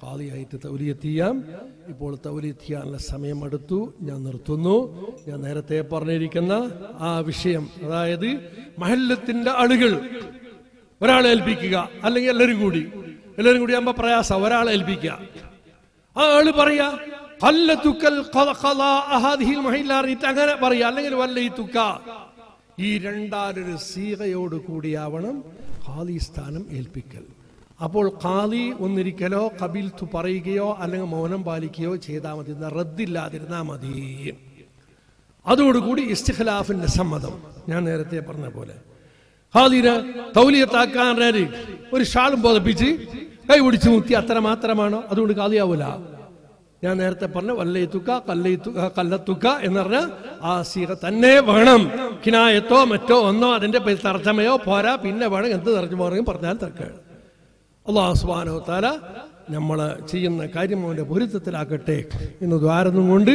കാളിയായിട്ട് തൗലിയത്ത് ചെയ്യാം ഇപ്പോൾ തൗലിയത്ത് ചെയ്യാനുള്ള സമയം അടുത്തു ഞാൻ നിർത്തുന്നു ഞാൻ നേരത്തെ പറഞ്ഞിരിക്കുന്ന ആ വിഷയം അതായത് മഹല്ലത്തിന്റെ ആളുകൾ ഒരാളെ ഏൽപ്പിക്കുക അല്ലെങ്കിൽ എല്ലാവരും കൂടി എല്ലാവരും കൂടി ആകുമ്പോൾ പ്രയാസം ഒരാളെ ഏൽപ്പിക്കുക ആ ആള് പറയാ "ഖല്ലത്തുക്കൽ ഖ- ഖളാഅ ഹാദിഹിൽ മഹില്ല" അറിഞ്ഞിട്ട് അങ്ങനെ പറയാ അല്ലെങ്കിൽ വല്ല ഈ തുക്ക ഈ രണ്ടാലൊരു സീകയോട് കൂടിയാവണം ഖാദി സ്ഥാനം ഏൽപ്പിക്കൽ അപ്പോൾ ഖാദി ഒന്നിരിക്കലോ കബിൽത്തു പറയുകയോ അല്ലെങ്കിൽ മൗനം പാലിക്കുകയോ ചെയ്താൽ മതി എന്നാ റദ്ദില്ലാതിരുന്നാ മതി അതോടുകൂടി ഇസ്തിഖലാഫിന്റെ സമ്മതം ഞാൻ നേരത്തെ പറഞ്ഞ പോലെ ഹാദിന് തൗലിയത്താക്കാൻ ഒരു ഷാളും പുതപ്പിച്ച് കൈ പിടിച്ച് മുത്തി അത്ര മാത്രമാണോ അതുകൊണ്ട് കാതിയാവൂല ഞാൻ നേരത്തെ പറഞ്ഞ വല്ലയത്തുക്ക കല്ലയത്തുക്ക കല്ലത്തുക്ക എന്ന് പറഞ്ഞ ആ സീറ തന്നെ വേണം കിനായത്തോ മറ്റോ ഒന്നോ അതിന്റെ പേര് തർജ്ജമയോ പോരാ പിന്നെ വേണം എന്ത് തർജ്ജമ പറയും പറഞ്ഞാൽ തർക്കമാണ് അള്ളാഹു സുബ്ഹാനഹു താല നമ്മൾ ചെയ്യുന്ന കാര്യം അവന്റെ പൊരുത്തത്തിലാക്കട്ടെ എന്ന് ദ്വാരന്നും കൊണ്ട്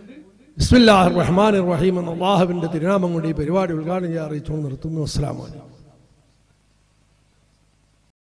ബിസ്മില്ലാഹിർ റഹ്മാനിർ റഹീം എന്ന അള്ളാഹുവിന്റെ തിരുനാമം കൊണ്ട് ഈ പരിപാടി ഉദ്ഘാടനം ചെയ്യാൻ അറിയിച്ചുകൊണ്ട് നിർത്തുന്നു അസ്സലാമു അലൈക്കും